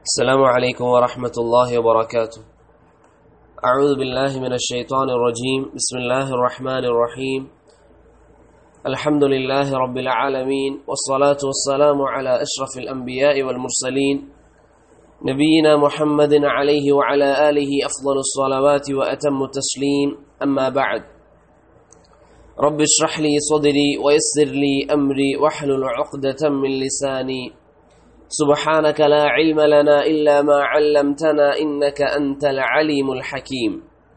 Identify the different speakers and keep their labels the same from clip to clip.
Speaker 1: السلام عليكم ورحمة الله وبركاته أعوذ بالله من الشيطان الرجيم بسم الله الرحمن الرحيم الحمد لله رب العالمين والصلاة والسلام على أشرف الأنبياء والمرسلين نبينا محمد عليه وعلى آله أفضل الصلوات وأتم التسليم أما بعد رب اشرح لي صدري ويسر لي أمري واحلل عقدة من لساني سبحانك لا علم لنا إلا ما علمتنا إنك أنت العليم الحكيم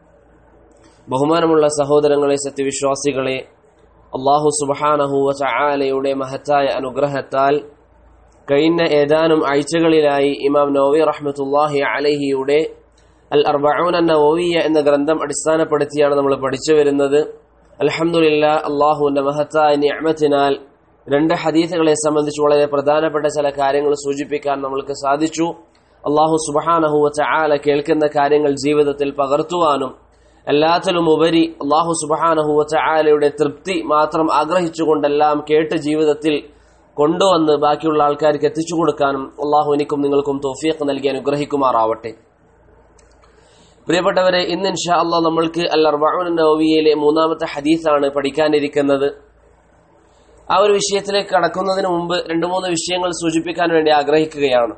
Speaker 1: ബഹുമാനമുള്ള സഹോദരങ്ങളെ സത്യവിശ്വാസികളെ അള്ളാഹു സുബഹാനഹുവ ചായാലയുടെ മഹത്തായ അനുഗ്രഹത്താൽ കഴിഞ്ഞ ഏതാനും ആഴ്ചകളിലായി ഇമാം നോവി റഹ്മത്തുല്ലാഹി അലഹിയുടെ അൽ അർബഊൻ നവവിയ എന്ന ഗ്രന്ഥം അടിസ്ഥാനപ്പെടുത്തിയാണ് നമ്മൾ പഠിച്ചു വരുന്നത് അലഹമുല്ല അള്ളാഹുവിന്റെ മഹത്തായ നിഅമത്തിനാൽ രണ്ട് ഹദീസുകളെ സംബന്ധിച്ച് വളരെ പ്രധാനപ്പെട്ട ചില കാര്യങ്ങൾ സൂചിപ്പിക്കാൻ നമ്മൾക്ക് സാധിച്ചു അള്ളാഹു സുബഹാനഹുവ ചായാല കേൾക്കുന്ന കാര്യങ്ങൾ ജീവിതത്തിൽ പകർത്തുവാനും എല്ലാത്തിലും ഉപരി അള്ളാഹു സുബഹാനഹുവ ചായാലയുടെ തൃപ്തി മാത്രം ആഗ്രഹിച്ചുകൊണ്ടെല്ലാം കേട്ട് ജീവിതത്തിൽ കൊണ്ടുവന്ന് ബാക്കിയുള്ള ആൾക്കാർക്ക് എത്തിച്ചു കൊടുക്കാനും അള്ളാഹു എനിക്കും നിങ്ങൾക്കും തോഫിയക്ക് നൽകി അനുഗ്രഹിക്കുമാറാവട്ടെ പ്രിയപ്പെട്ടവരെ ഇന്ന് ഇൻഷാ അള്ളാഹ് നമ്മൾക്ക് അൽ അർബഊൻ നവവിയയിലെ മൂന്നാമത്തെ ഹദീസാണ് പഠിക്കാനിരിക്കുന്നത് ആ ഒരു വിഷയത്തിലേക്ക് കടക്കുന്നതിന് മുമ്പ് രണ്ട് മൂന്ന് വിഷയങ്ങൾ സൂചിപ്പിക്കാൻ വേണ്ടി ആഗ്രഹിക്കുകയാണ്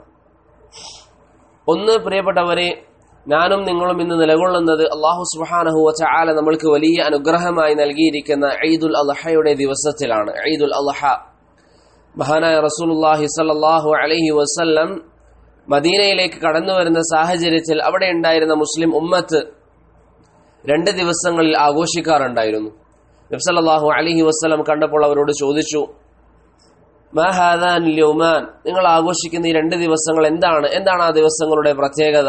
Speaker 1: ഒന്ന് പ്രിയപ്പെട്ടവരെ ഞാനും നിങ്ങളും ഇന്ന് നിലകൊള്ളുന്നത് അള്ളാഹു സുബാനഹുവ ചാല നമ്മൾക്ക് വലിയ അനുഗ്രഹമായി നൽകിയിരിക്കുന്ന ഈദുൽ അൽഹയുടെ ദിവസത്തിലാണ് ഈദുൽ അൽഹ മഹാനായ റസൂലുല്ലാഹി സല്ലാഹു അലഹി വസ്ല്ലം മദീനയിലേക്ക് കടന്നു വരുന്ന സാഹചര്യത്തിൽ അവിടെ ഉണ്ടായിരുന്ന മുസ്ലിം ഉമ്മത്ത് രണ്ട് ദിവസങ്ങളിൽ ആഘോഷിക്കാറുണ്ടായിരുന്നു നബ്സല്ലാഹു അലഹി വസ്ലം കണ്ടപ്പോൾ അവരോട് ചോദിച്ചു മഹാദാൻ ല്യൗമാൻ നിങ്ങൾ ആഘോഷിക്കുന്ന ഈ രണ്ട് ദിവസങ്ങൾ എന്താണ് എന്താണ് ആ ദിവസങ്ങളുടെ പ്രത്യേകത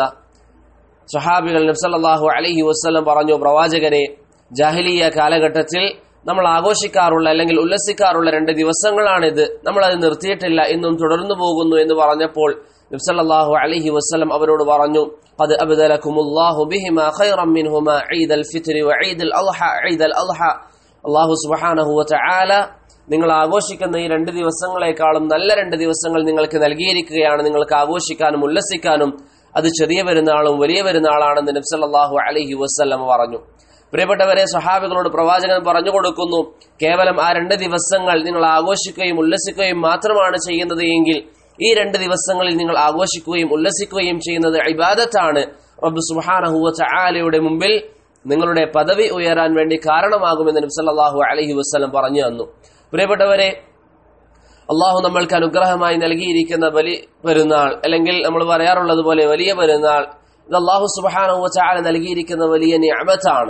Speaker 1: സഹാബികൾ നബ്സല്ലാഹു അലഹി വസ്ലം പറഞ്ഞു പ്രവാചകരെ ജാഹിലിയ കാലഘട്ടത്തിൽ നമ്മൾ ആഘോഷിക്കാറുള്ള അല്ലെങ്കിൽ ഉല്ലസിക്കാറുള്ള രണ്ട് ദിവസങ്ങളാണിത് നമ്മൾ അത് നിർത്തിയിട്ടില്ല ഇന്നും തുടർന്നു പോകുന്നു എന്ന് പറഞ്ഞപ്പോൾ നബ്സല്ലാഹു അലഹി വസ്ലം അവരോട് പറഞ്ഞു قد أبدلكم الله بهما خيرا منهما عيد الفطر وعيد الأضحى عيد الأضحى അള്ളാഹു സുബഹാനഹുവ ചാല നിങ്ങൾ ആഘോഷിക്കുന്ന ഈ രണ്ട് ദിവസങ്ങളെക്കാളും നല്ല രണ്ട് ദിവസങ്ങൾ നിങ്ങൾക്ക് നൽകിയിരിക്കുകയാണ് നിങ്ങൾക്ക് ആഘോഷിക്കാനും ഉല്ലസിക്കാനും അത് ചെറിയ പെരുന്നാളും വലിയ പെരുന്നാളാണെന്ന് നബ്സല്ലാഹു അലഹി വസ്ല്ലം പറഞ്ഞു പ്രിയപ്പെട്ടവരെ സഹാബികളോട് പ്രവാചകൻ പറഞ്ഞു കൊടുക്കുന്നു കേവലം ആ രണ്ട് ദിവസങ്ങൾ നിങ്ങൾ ആഘോഷിക്കുകയും ഉല്ലസിക്കുകയും മാത്രമാണ് ചെയ്യുന്നത് എങ്കിൽ ഈ രണ്ട് ദിവസങ്ങളിൽ നിങ്ങൾ ആഘോഷിക്കുകയും ഉല്ലസിക്കുകയും ചെയ്യുന്നത് ഇബാദത്താണ് റബ്ബ് സുബാനഹുവ ചാലയുടെ മുമ്പിൽ നിങ്ങളുടെ പദവി ഉയരാൻ വേണ്ടി കാരണമാകുമെന്ന് നബ്സല്ലാഹു അലഹി വസ്ലം പറഞ്ഞു തന്നു പ്രിയപ്പെട്ടവരെ അള്ളാഹു നമ്മൾക്ക് അനുഗ്രഹമായി നൽകിയിരിക്കുന്ന ബലി പെരുന്നാൾ അല്ലെങ്കിൽ നമ്മൾ പറയാറുള്ളത് പോലെ വലിയ പെരുന്നാൾ ഇത് അള്ളാഹു സുബാനഹു ചാല നൽകിയിരിക്കുന്ന വലിയ നിയമത്താണ്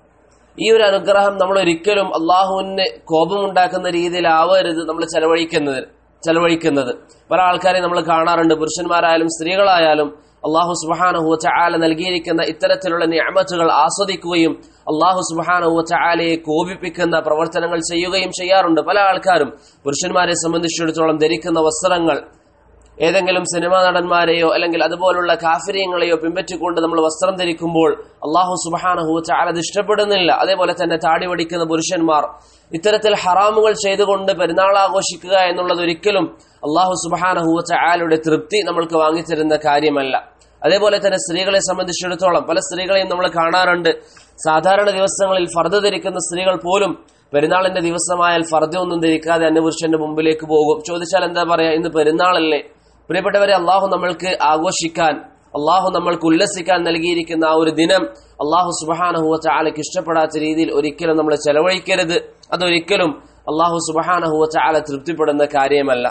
Speaker 1: ഈ ഒരു അനുഗ്രഹം നമ്മൾ ഒരിക്കലും അള്ളാഹുവിന് കോപമുണ്ടാക്കുന്ന രീതിയിലാവരുത് നമ്മൾ ചെലവഴിക്കുന്നത് ചെലവഴിക്കുന്നത് പല ആൾക്കാരെ നമ്മൾ കാണാറുണ്ട് പുരുഷന്മാരായാലും സ്ത്രീകളായാലും അള്ളാഹു സുബാനഹു ചാല നൽകിയിരിക്കുന്ന ഇത്തരത്തിലുള്ള നിയമത്തുകൾ ആസ്വദിക്കുകയും അള്ളാഹു സുബാനഹു ചാലയെ കോപിപ്പിക്കുന്ന പ്രവർത്തനങ്ങൾ ചെയ്യുകയും ചെയ്യാറുണ്ട് പല ആൾക്കാരും പുരുഷന്മാരെ സംബന്ധിച്ചിടത്തോളം ധരിക്കുന്ന വസ്ത്രങ്ങൾ ഏതെങ്കിലും സിനിമാ നടന്മാരെയോ അല്ലെങ്കിൽ അതുപോലുള്ള കാഫര്യങ്ങളെയോ പിൻപറ്റിക്കൊണ്ട് നമ്മൾ വസ്ത്രം ധരിക്കുമ്പോൾ അള്ളാഹു സുബാനഹു ചാല അത് ഇഷ്ടപ്പെടുന്നില്ല അതേപോലെ തന്നെ താടി വടിക്കുന്ന പുരുഷന്മാർ ഇത്തരത്തിൽ ഹറാമുകൾ ചെയ്തുകൊണ്ട് പെരുന്നാൾ ആഘോഷിക്കുക എന്നുള്ളത് ഒരിക്കലും അള്ളാഹു സുബാനഹു ചാലയുടെ തൃപ്തി നമ്മൾക്ക് വാങ്ങിത്തരുന്ന കാര്യമല്ല അതേപോലെ തന്നെ സ്ത്രീകളെ സംബന്ധിച്ചിടത്തോളം പല സ്ത്രീകളെയും നമ്മൾ കാണാറുണ്ട് സാധാരണ ദിവസങ്ങളിൽ ഫർദ് ധരിക്കുന്ന സ്ത്രീകൾ പോലും പെരുന്നാളിന്റെ ദിവസമായാൽ ഫർദ ഒന്നും ധരിക്കാതെ അന്യപുരുഷന്റെ മുമ്പിലേക്ക് പോകും ചോദിച്ചാൽ എന്താ പറയാ ഇന്ന് പെരുന്നാളല്ലേ പ്രിയപ്പെട്ടവരെ അള്ളാഹു നമ്മൾക്ക് ആഘോഷിക്കാൻ അള്ളാഹു നമ്മൾക്ക് ഉല്ലസിക്കാൻ നൽകിയിരിക്കുന്ന ആ ഒരു ദിനം അള്ളാഹു സുബഹാനഹുവ ചാലയ്ക്ക് ഇഷ്ടപ്പെടാത്ത രീതിയിൽ ഒരിക്കലും നമ്മൾ ചെലവഴിക്കരുത് അതൊരിക്കലും അള്ളാഹു സുബഹാനഹുവ ചാല തൃപ്തിപ്പെടുന്ന കാര്യമല്ല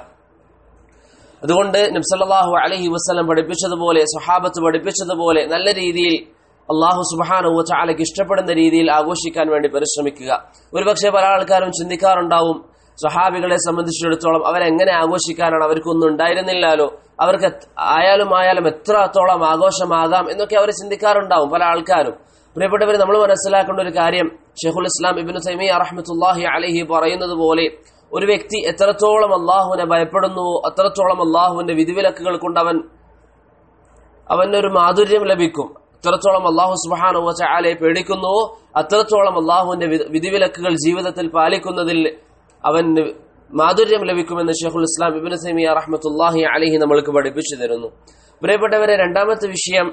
Speaker 1: അതുകൊണ്ട് നബ്സല്ലാഹു അലഹി വസ്ലം പഠിപ്പിച്ചതുപോലെ സ്വഹാബത്ത് പഠിപ്പിച്ചതുപോലെ നല്ല രീതിയിൽ അള്ളാഹു സുബാനുവ ചാലയ്ക്ക് ഇഷ്ടപ്പെടുന്ന രീതിയിൽ ആഘോഷിക്കാൻ വേണ്ടി പരിശ്രമിക്കുക ഒരുപക്ഷെ പല ആൾക്കാരും ചിന്തിക്കാറുണ്ടാവും സ്വഹാബികളെ സംബന്ധിച്ചിടത്തോളം അവരെങ്ങനെ ആഘോഷിക്കാനാണ് അവർക്കൊന്നും ഉണ്ടായിരുന്നില്ലല്ലോ അവർക്ക് ആയാലും ആയാലും എത്രത്തോളം ആഘോഷമാകാം എന്നൊക്കെ അവർ ചിന്തിക്കാറുണ്ടാവും പല ആൾക്കാരും പ്രിയപ്പെട്ടവർ നമ്മൾ മനസ്സിലാക്കേണ്ട ഒരു കാര്യം ഷെഖുൽ ഇസ്ലാം ഇബിന് തൈമി അറഹമത്തുല്ലാഹി അലഹി പറയുന്നത് പോലെ ഒരു വ്യക്തി എത്രത്തോളം അള്ളാഹുവിനെ ഭയപ്പെടുന്നുവോ അത്രത്തോളം അള്ളാഹുവിന്റെ വിധിവിലക്കുകൾ കൊണ്ട് അവൻ അവനൊരു മാധുര്യം ലഭിക്കും എത്രത്തോളം അള്ളാഹു സുബാനുവ ചാലയെ പേടിക്കുന്നുവോ അത്രത്തോളം അള്ളാഹുവിന്റെ വിധിവിലക്കുകൾ ജീവിതത്തിൽ പാലിക്കുന്നതിൽ അവന് മാധുര്യം ലഭിക്കുമെന്ന് ഷെയ്ഖുൽ ഇസ്ലാം ഇബിൻ സൈമിയ റഹ്മത്തുല്ലാഹി അലഹി നമ്മൾക്ക് പഠിപ്പിച്ചു തരുന്നു പ്രിയപ്പെട്ടവരെ രണ്ടാമത്തെ വിഷയം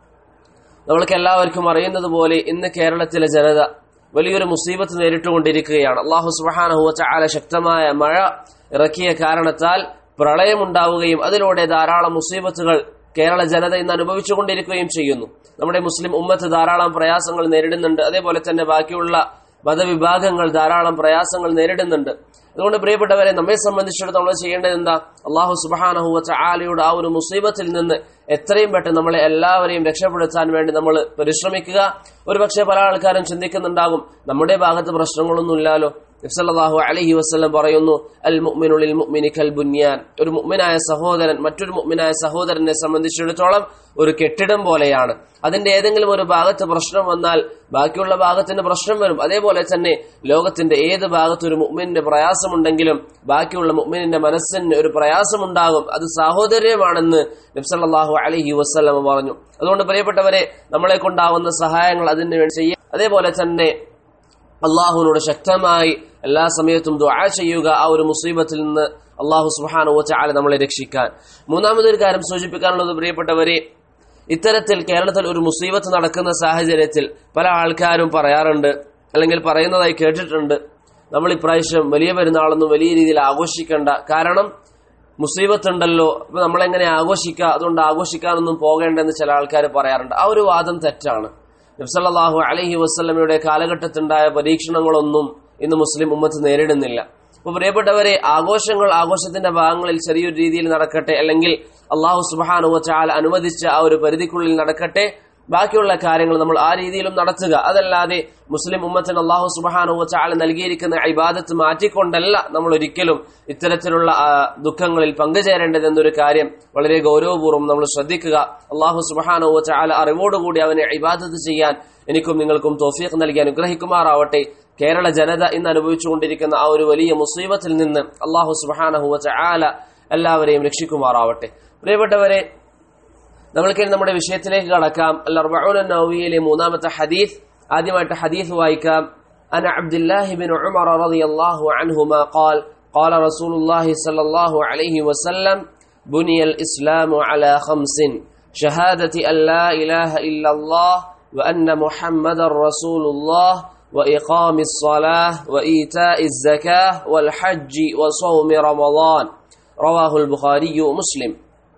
Speaker 1: നമ്മൾക്ക് എല്ലാവർക്കും അറിയുന്നത് പോലെ ഇന്ന് കേരളത്തിലെ ജനത വലിയൊരു മുസീബത്ത് നേരിട്ടുകൊണ്ടിരിക്കുകയാണ് അള്ളാഹു സുബാനഹുവ ചാല ശക്തമായ മഴ ഇറക്കിയ കാരണത്താൽ പ്രളയമുണ്ടാവുകയും അതിലൂടെ ധാരാളം മുസീബത്തുകൾ കേരള ജനത ഇന്ന് അനുഭവിച്ചുകൊണ്ടിരിക്കുകയും ചെയ്യുന്നു നമ്മുടെ മുസ്ലിം ഉമ്മത്ത് ധാരാളം പ്രയാസങ്ങൾ നേരിടുന്നുണ്ട് അതേപോലെ തന്നെ ബാക്കിയുള്ള മതവിഭാഗങ്ങൾ ധാരാളം പ്രയാസങ്ങൾ നേരിടുന്നുണ്ട് അതുകൊണ്ട് പ്രിയപ്പെട്ടവരെ നമ്മെ സംബന്ധിച്ചിടത്തോളം നമ്മൾ ചെയ്യേണ്ടത് എന്താ അള്ളാഹു സുബാനഹുവച്ച ആലയുടെ ആ ഒരു മുസീബത്തിൽ നിന്ന് എത്രയും പെട്ടെന്ന് നമ്മളെ എല്ലാവരെയും രക്ഷപ്പെടുത്താൻ വേണ്ടി നമ്മൾ പരിശ്രമിക്കുക ഒരുപക്ഷെ പല ആൾക്കാരും ചിന്തിക്കുന്നുണ്ടാകും നമ്മുടെ ഭാഗത്ത് പ്രശ്നങ്ങളൊന്നുമില്ലല്ലോ നബ്സല്ലാഹു അലഹി വസ്ലം പറയുന്നു അൽ മുഅ്മിനുലിൽ മുഅ്മിനി കൽ ബുന്യാൻ ഒരു മുഅ്മിനായ സഹോദരൻ മറ്റൊരു മുഅ്മിനായ സഹോദരനെ സംബന്ധിച്ചിടത്തോളം ഒരു കെട്ടിടം പോലെയാണ് അതിന്റെ ഏതെങ്കിലും ഒരു ഭാഗത്ത് പ്രശ്നം വന്നാൽ ബാക്കിയുള്ള ഭാഗത്തിന് പ്രശ്നം വരും അതേപോലെ തന്നെ ലോകത്തിന്റെ ഏത് ഭാഗത്ത് ഒരു മുഅ്മിന്റെ പ്രയാസമുണ്ടെങ്കിലും ബാക്കിയുള്ള മുഅ്മിനിന്റെ മനസ്സിന് ഒരു പ്രയാസമുണ്ടാകും അത് സാഹോദര്യമാണെന്ന് നബ്സല്ലാഹു അലഹി വസ്ലം പറഞ്ഞു അതുകൊണ്ട് പ്രിയപ്പെട്ടവരെ നമ്മളെ കൊണ്ടാവുന്ന സഹായങ്ങൾ അതിന് വേണ്ടി ചെയ്യാം അതേപോലെ തന്നെ അള്ളാഹുവിനോട് ശക്തമായി എല്ലാ സമയത്തും ദുആ ചെയ്യുക ആ ഒരു മുസീബത്തിൽ നിന്ന് അള്ളാഹു സുബാനു ചാല നമ്മളെ രക്ഷിക്കാൻ മൂന്നാമതൊരു കാര്യം സൂചിപ്പിക്കാനുള്ളത് പ്രിയപ്പെട്ടവരെ ഇത്തരത്തിൽ കേരളത്തിൽ ഒരു മുസീബത്ത് നടക്കുന്ന സാഹചര്യത്തിൽ പല ആൾക്കാരും പറയാറുണ്ട് അല്ലെങ്കിൽ പറയുന്നതായി കേട്ടിട്ടുണ്ട് നമ്മൾ ഇപ്രാവശ്യം വലിയ പെരുന്നാളൊന്നും വലിയ രീതിയിൽ ആഘോഷിക്കേണ്ട കാരണം മുസീബത്ത് ഉണ്ടല്ലോ അപ്പൊ നമ്മളെങ്ങനെ ആഘോഷിക്കുക അതുകൊണ്ട് ആഘോഷിക്കാനൊന്നും പോകേണ്ടെന്ന് ചില ആൾക്കാർ പറയാറുണ്ട് ആ ഒരു വാദം തെറ്റാണ് നബ്സല്ലാഹു അലഹി വസ്ലമയുടെ കാലഘട്ടത്തിലുണ്ടായ പരീക്ഷണങ്ങളൊന്നും ഇന്ന് മുസ്ലിം ഉമ്മത്ത് നേരിടുന്നില്ല അപ്പൊ പ്രിയപ്പെട്ടവരെ ആഘോഷങ്ങൾ ആഘോഷത്തിന്റെ ഭാഗങ്ങളിൽ ചെറിയൊരു രീതിയിൽ നടക്കട്ടെ അല്ലെങ്കിൽ അള്ളാഹു സുബാനുവ ചാൽ അനുവദിച്ച ആ ഒരു പരിധിക്കുള്ളിൽ നടക്കട്ടെ ബാക്കിയുള്ള കാര്യങ്ങൾ നമ്മൾ ആ രീതിയിലും നടത്തുക അതല്ലാതെ മുസ്ലിം ഉമ്മത്തിന് അള്ളാഹു സുബാനുവ ചാൽ നൽകിയിരിക്കുന്ന ഇബാദത്ത് മാറ്റിക്കൊണ്ടല്ല നമ്മൾ ഒരിക്കലും ഇത്തരത്തിലുള്ള ദുഃഖങ്ങളിൽ പങ്കുചേരേണ്ടത് എന്നൊരു കാര്യം വളരെ ഗൗരവപൂർവ്വം നമ്മൾ ശ്രദ്ധിക്കുക അള്ളാഹു സുബാനുവ ചാൽ അറിവോടുകൂടി അവനെ ഇബാദത്ത് ചെയ്യാൻ എനിക്കും നിങ്ങൾക്കും തോഫീഖ് നൽകി അനുഗ്രഹിക്കുമാറാവട്ടെ കേരള ജനത ഇന്ന് അനുഭവിച്ചുകൊണ്ടിരിക്കുന്ന ആ ഒരു വലിയ മുസീബത്തിൽ നിന്ന് അള്ളാഹു സുബാനഹുവ ചാല എല്ലാവരെയും രക്ഷിക്കുമാറാവട്ടെ പ്രിയപ്പെട്ടവരെ നമ്മൾക്ക് നമ്മുടെ വിഷയത്തിലേക്ക് കടക്കാം നൗവിയിലെ മൂന്നാമത്തെ ഹദീസ് ആദ്യമായിട്ട് ഹദീസ് വായിക്കാം أنا عبد الله بن عمر رضي الله عنهما قال قال رسول الله صلى الله عليه وسلم بني الإسلام على خمس شهادة أن لا إله إلا الله وأن محمد رسول الله وإقام الصلاة وإيتاء الزكاة والحج وصوم رمضان رواه البخاري ومسلم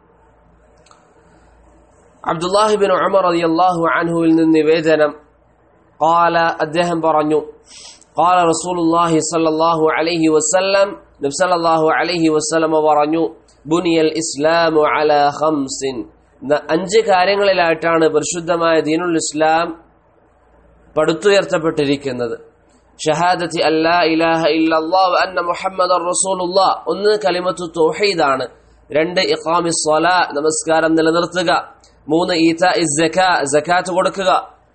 Speaker 1: അബ്ദുല്ലാഹി ബിൻ ഉമർ റളിയല്ലാഹു അൻഹുവിൽ നിന്ന് നിവേദനം قال അദ്ദേഹം പറഞ്ഞു قال رسول الله صلى الله عليه وسلم നബി സല്ലല്ലാഹു അലൈഹി വസല്ലം പറഞ്ഞു ബുനിയൽ ഇസ്ലാമു അലാ ഖംസിൻ അഞ്ച് കാര്യങ്ങളിലായിട്ടാണ് പരിശുദ്ധമായ ദീനുൽ ഇസ്ലാം പടുത്തുയർത്തപ്പെട്ടിരിക്കുന്നത് ഷഹാദത്തി അല്ലാ ഇലാഹ ഇല്ലല്ലാഹ് അന്ന മുഹമ്മദർ റസൂലുള്ളാഹ് ഒന്ന് കലിമത്തു തൗഹീദാണ് രണ്ട് ഇഖാമി സ്വലാ നമസ്കാരം നിലനിർത്തുക മൂന്ന് ഈത്ത ജക്കാത്ത് കൊടുക്കുക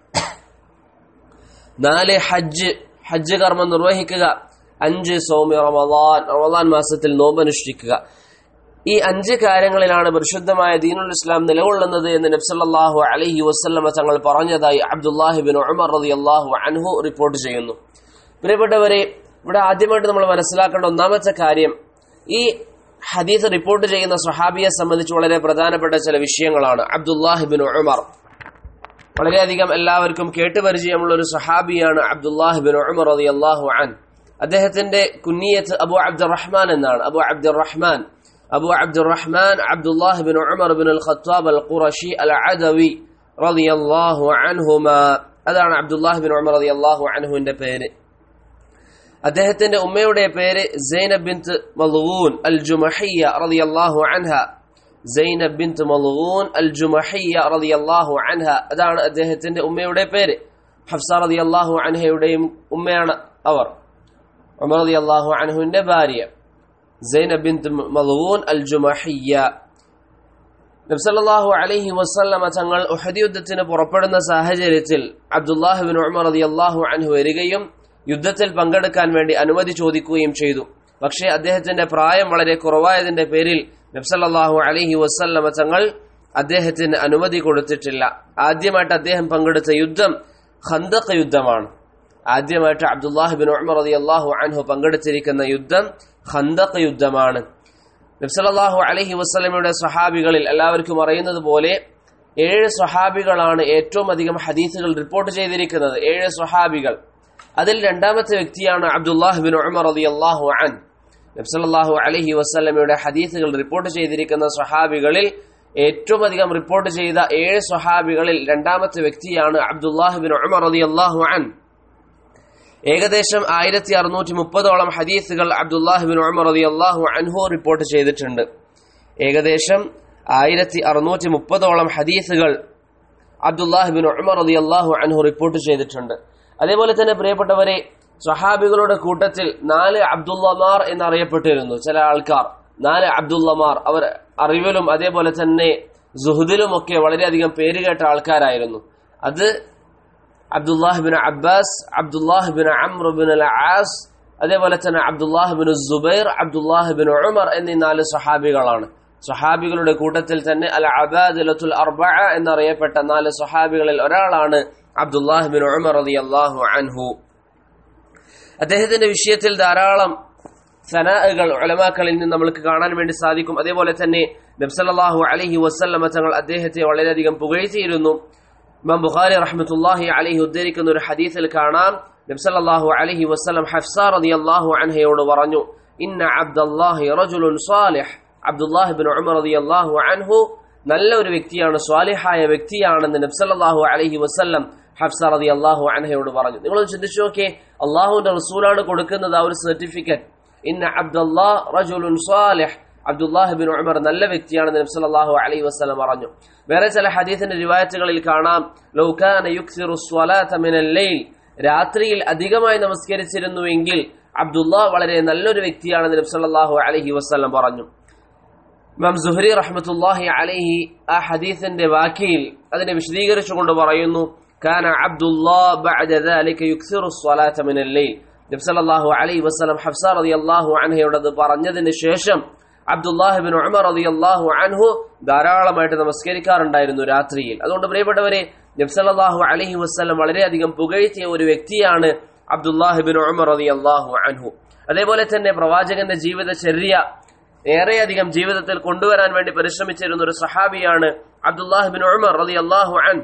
Speaker 1: നാല് ഹജ്ജ് ഹജ്ജ് കർമ്മം നിർവഹിക്കുക അഞ്ച് സൗമ്യ റമദാൻ റമദാൻ മാസത്തിൽ നോമ്പനുഷ്ഠിക്കുക ഈ അഞ്ച് കാര്യങ്ങളിലാണ് പരിശുദ്ധമായ ദീനുൽ ഇസ്ലാം നിലകൊള്ളുന്നത് എന്ന് നബ്സല്ലാഹു അലഹി വസ്ല്ലമ തങ്ങൾ പറഞ്ഞതായി അബ്ദുല്ലാഹിബിൻ ഉമർ റളിയല്ലാഹു അൻഹു റിപ്പോർട്ട് ചെയ്യുന്നു പ്രിയപ്പെട്ടവരെ ഇവിടെ ആദ്യമായിട്ട് നമ്മൾ മനസ്സിലാക്കേണ്ട ഒന്നാമത്തെ കാര്യം ഈ ഹദീസ് റിപ്പോർട്ട് ചെയ്യുന്ന സഹാബിയെ സംബന്ധിച്ച് വളരെ പ്രധാനപ്പെട്ട ചില വിഷയങ്ങളാണ് അബ്ദുല്ലാഹിബിൻ ഉമർ വളരെയധികം എല്ലാവർക്കും കേട്ടുപരിചയമുള്ള ഒരു സഹാബിയാണ് അബ്ദുല്ലാഹിബിൻ ഉമർ റളിയല്ലാഹു അൻ അദ്ദേഹത്തിന്റെ കുന്നിയത്ത് അബു അബ്ദുറഹ്മാൻ എന്നാണ് Abu Abdurrahman Abu Abdurrahman Abdullah ibn Umar bin al Khattab al Qurashi al Adawi റളിയല്ലാഹു അൻഹുമ അതാണ് അബ്ദുല്ലാഹിബിൻ ഉമർ റളിയല്ലാഹു അൻഹുവിന്റെ പേര് അദ്ദേഹത്തിന്റെ ഉമ്മയുടെ പേര് സൈനബ് ബിൻത്ത് മൽഊൻ അൽ ജുമഹിയ റളിയല്ലാഹു അൻഹ സൈനബ് ബിൻത്ത് മൽഊൻ അൽ ജുമഹിയ റളിയല്ലാഹു അൻഹ അതാണ് അദ്ദേഹത്തിന്റെ ഉമ്മയുടെ പേര് ഹഫ്സ റളിയല്ലാഹു അൻഹയുടെയും ഉമ്മയാണ് അവർ ഉമർ റളിയല്ലാഹു അൻഹുവിന്റെ ഭാര്യ സൈനബ് ബിൻത്ത് മൽഊൻ അൽ ജുമഹിയ നബ്സല്ലാഹു അലൈഹി വസല്ലമ തങ്ങൾ ഉഹദ് യുദ്ധത്തിന് പുറപ്പെടുന്ന സാഹചര്യത്തിൽ അബ്ദുല്ലാഹിബിൻ ഉമർ റളിയല്ലാഹു അൻഹു വരികയും യുദ്ധത്തിൽ പങ്കെടുക്കാൻ വേണ്ടി അനുമതി ചോദിക്കുകയും ചെയ്തു പക്ഷേ അദ്ദേഹത്തിന്റെ പ്രായം വളരെ കുറവായതിന്റെ പേരിൽ നബ്സല്ലാഹു അലഹി വസ്ല്ലമ തങ്ങൾ അദ്ദേഹത്തിന് അനുമതി കൊടുത്തിട്ടില്ല ആദ്യമായിട്ട് അദ്ദേഹം പങ്കെടുത്ത യുദ്ധം ഖന്തഖ് യുദ്ധമാണ് ആദ്യമായിട്ട് അബ്ദുല്ലാഹിബിൻ ഉമർ റതി അള്ളാഹു അൻഹു പങ്കെടുത്തിരിക്കുന്ന യുദ്ധം ഖന്തഖ് യുദ്ധമാണ് നബ്സല്ലാഹു അലഹി വസ്ലമയുടെ സ്വഹാബികളിൽ എല്ലാവർക്കും അറിയുന്നത് പോലെ ഏഴ് സ്വഹാബികളാണ് ഏറ്റവും അധികം ഹദീസുകൾ റിപ്പോർട്ട് ചെയ്തിരിക്കുന്നത് ഏഴ് സ്വഹാബികൾ അതിൽ രണ്ടാമത്തെ വ്യക്തിയാണ് അബ്ദുല്ലാഹ് ബിൻ ഉമർ റതി അള്ളാഹു അൻ നബ്സല്ലാഹു അലഹി വസ്ലമയുടെ ഹദീസുകൾ റിപ്പോർട്ട് ചെയ്തിരിക്കുന്ന സ്വഹാബികളിൽ ഏറ്റവും അധികം റിപ്പോർട്ട് ചെയ്ത ഏഴ് സ്വഹാബികളിൽ രണ്ടാമത്തെ വ്യക്തിയാണ് അബ്ദുല്ലാഹ് ബിൻ ഉമർ റതി അള്ളാഹു അൻ ഏകദേശം ആയിരത്തി അറുന്നൂറ്റി മുപ്പതോളം ഹദീസുകൾ അബ്ദുല്ലാഹിബിൻ ഉമർ റതി അള്ളാഹു അൻഹു റിപ്പോർട്ട് ചെയ്തിട്ടുണ്ട് ഏകദേശം ആയിരത്തി അറുന്നൂറ്റി മുപ്പതോളം ഹദീസുകൾ അബ്ദുല്ലാഹിബിൻ ഉമർ റതി അള്ളാഹു അൻഹു റിപ്പോർട്ട് ചെയ്തിട്ടുണ്ട് അതേപോലെ തന്നെ പ്രിയപ്പെട്ടവരെ സ്വഹാബികളുടെ കൂട്ടത്തിൽ നാല് അബ്ദുല്ലമാർ എന്നറിയപ്പെട്ടിരുന്നു ചില ആൾക്കാർ നാല് അബ്ദുല്ലമാർ അവർ അറിവിലും അതേപോലെ തന്നെ സുഹുദിലും ഒക്കെ വളരെയധികം പേരുകേട്ട ആൾക്കാരായിരുന്നു അത് അബ്ദുല്ലാഹിബിൻ അബ്ബാസ് അബ്ദുല്ലാഹിബിൻ അമ്രുബിൻ അൽ ആസ് അതേപോലെ തന്നെ അബ്ദുല്ലാഹിബിൻ സുബൈർ അബ്ദുല്ലാഹിബിൻ ഉമർ എന്നീ നാല് സഹാബികളാണ് സഹാബികളുടെ കൂട്ടത്തിൽ തന്നെ അൽ അബാദിലത്തുൽ അർബ എന്നറിയപ്പെട്ട നാല് സഹാബികളിൽ ഒരാളാണ് അബ്ദുല്ലാഹിബിൻ ഉമർ റതി അള്ളാഹു അൻഹു അദ്ദേഹത്തിന്റെ വിഷയത്തിൽ ധാരാളം സനാഹുകൾ ഉലമാക്കളിൽ നിന്ന് നമ്മൾക്ക് കാണാൻ വേണ്ടി സാധിക്കും അതേപോലെ തന്നെ നബ്സല്ലാഹു അലഹി വസ്ല്ലമ തങ്ങൾ അദ്ദേഹത്തെ വളരെയധികം പുകഴ്ത്തിയിരുന്നു ഇമാം ബുഖാരി റഹ്മത്തുല്ലാഹി അലഹി ഉദ്ധരിക്കുന്ന ഒരു ഹദീസിൽ കാണാം നബ്സല്ലാഹു അലഹി വസ്ലം ഹഫ്സ റളിയല്ലാഹു അൻഹയോട് പറഞ്ഞു ഇന്ന അബ്ദല്ലാഹി റജുലുൻ സാലിഹ് അബ്ദുല്ലാഹി ബിൻ ഉമർ റളിയല്ലാഹു അൻഹു നല്ല ഒരു വ്യക്തിയാണ് സ്വാലിഹായ വ്യക്തിയാണെന്ന് നബ്സല്ലാഹു അലഹി വസ്ല്ലം ഹഫ്സ റളിയല്ലാഹു അൻഹയോട് പറഞ്ഞു നിങ്ങൾ ചിന്തിച്ചു നോക്കിയേ അള്ളാഹുവിന്റെ റസൂലാണ് കൊടുക്കുന്നത് ആ ഒരു സർട്ടിഫിക്കറ്റ് ഇന്ന അബ്ദല്ലാ റജുലുൻ സാലിഹ് അബ്ദുല്ലാഹ് ബിൻ ഉമർ നല്ല വ്യക്തിയാണെന്ന് നബി സല്ലല്ലാഹു അലൈഹി വസല്ലം പറഞ്ഞു വേറെ ചില ഹദീസിന്റെ റിവായത്തുകളിൽ കാണാം ലൗകാന യുക്സിറു സ്വലാത മിനൽ ലൈൽ രാത്രിയിൽ അധികമായി നമസ്കരിച്ചിരുന്നുവെങ്കിൽ അബ്ദുല്ലാ വളരെ നല്ലൊരു വ്യക്തിയാണെന്ന് നബി സല്ലല്ലാഹു അലൈഹി വസല്ലം പറഞ്ഞു ഇമാം സുഹരി റഹ്മത്തുല്ലാഹി അലൈഹി ആ ഹദീസിന്റെ വാക്കിയിൽ അതിനെ വിശദീകരിച്ചുകൊണ്ട് പറയുന്നു കാന അബ്ദുല്ലാ ബഅദ ذلك യുക്സിറു സ്വലാത മിനൽ ലൈൽ നബി സല്ലല്ലാഹു അലൈഹി വസല്ലം ഹഫ്സ റളിയല്ലാഹു അൻഹയോട് അത് പറഞ്ഞതിന് ശേഷം അബ്ദുല്ലാഹിബിൻ ഉമർ റളിയല്ലാഹു അൻഹു ധാരാളമായിട്ട് നമസ്കരിക്കാറുണ്ടായിരുന്നു രാത്രിയിൽ അതുകൊണ്ട് പ്രിയപ്പെട്ടവരെ നബ്സല്ലാഹു അലഹി വസ്ലം വളരെയധികം പുകഴ്ത്തിയ ഒരു വ്യക്തിയാണ് അബ്ദുല്ലാഹിബിൻ ഉമർ റളിയല്ലാഹു അൻഹു അതേപോലെ തന്നെ പ്രവാചകന്റെ ജീവിതചര്യ ഏറെയധികം ജീവിതത്തിൽ കൊണ്ടുവരാൻ വേണ്ടി പരിശ്രമിച്ചിരുന്ന ഒരു സഹാബിയാണ് അബ്ദുല്ലാഹിബിൻ ഉമർ റളിയല്ലാഹു അൻ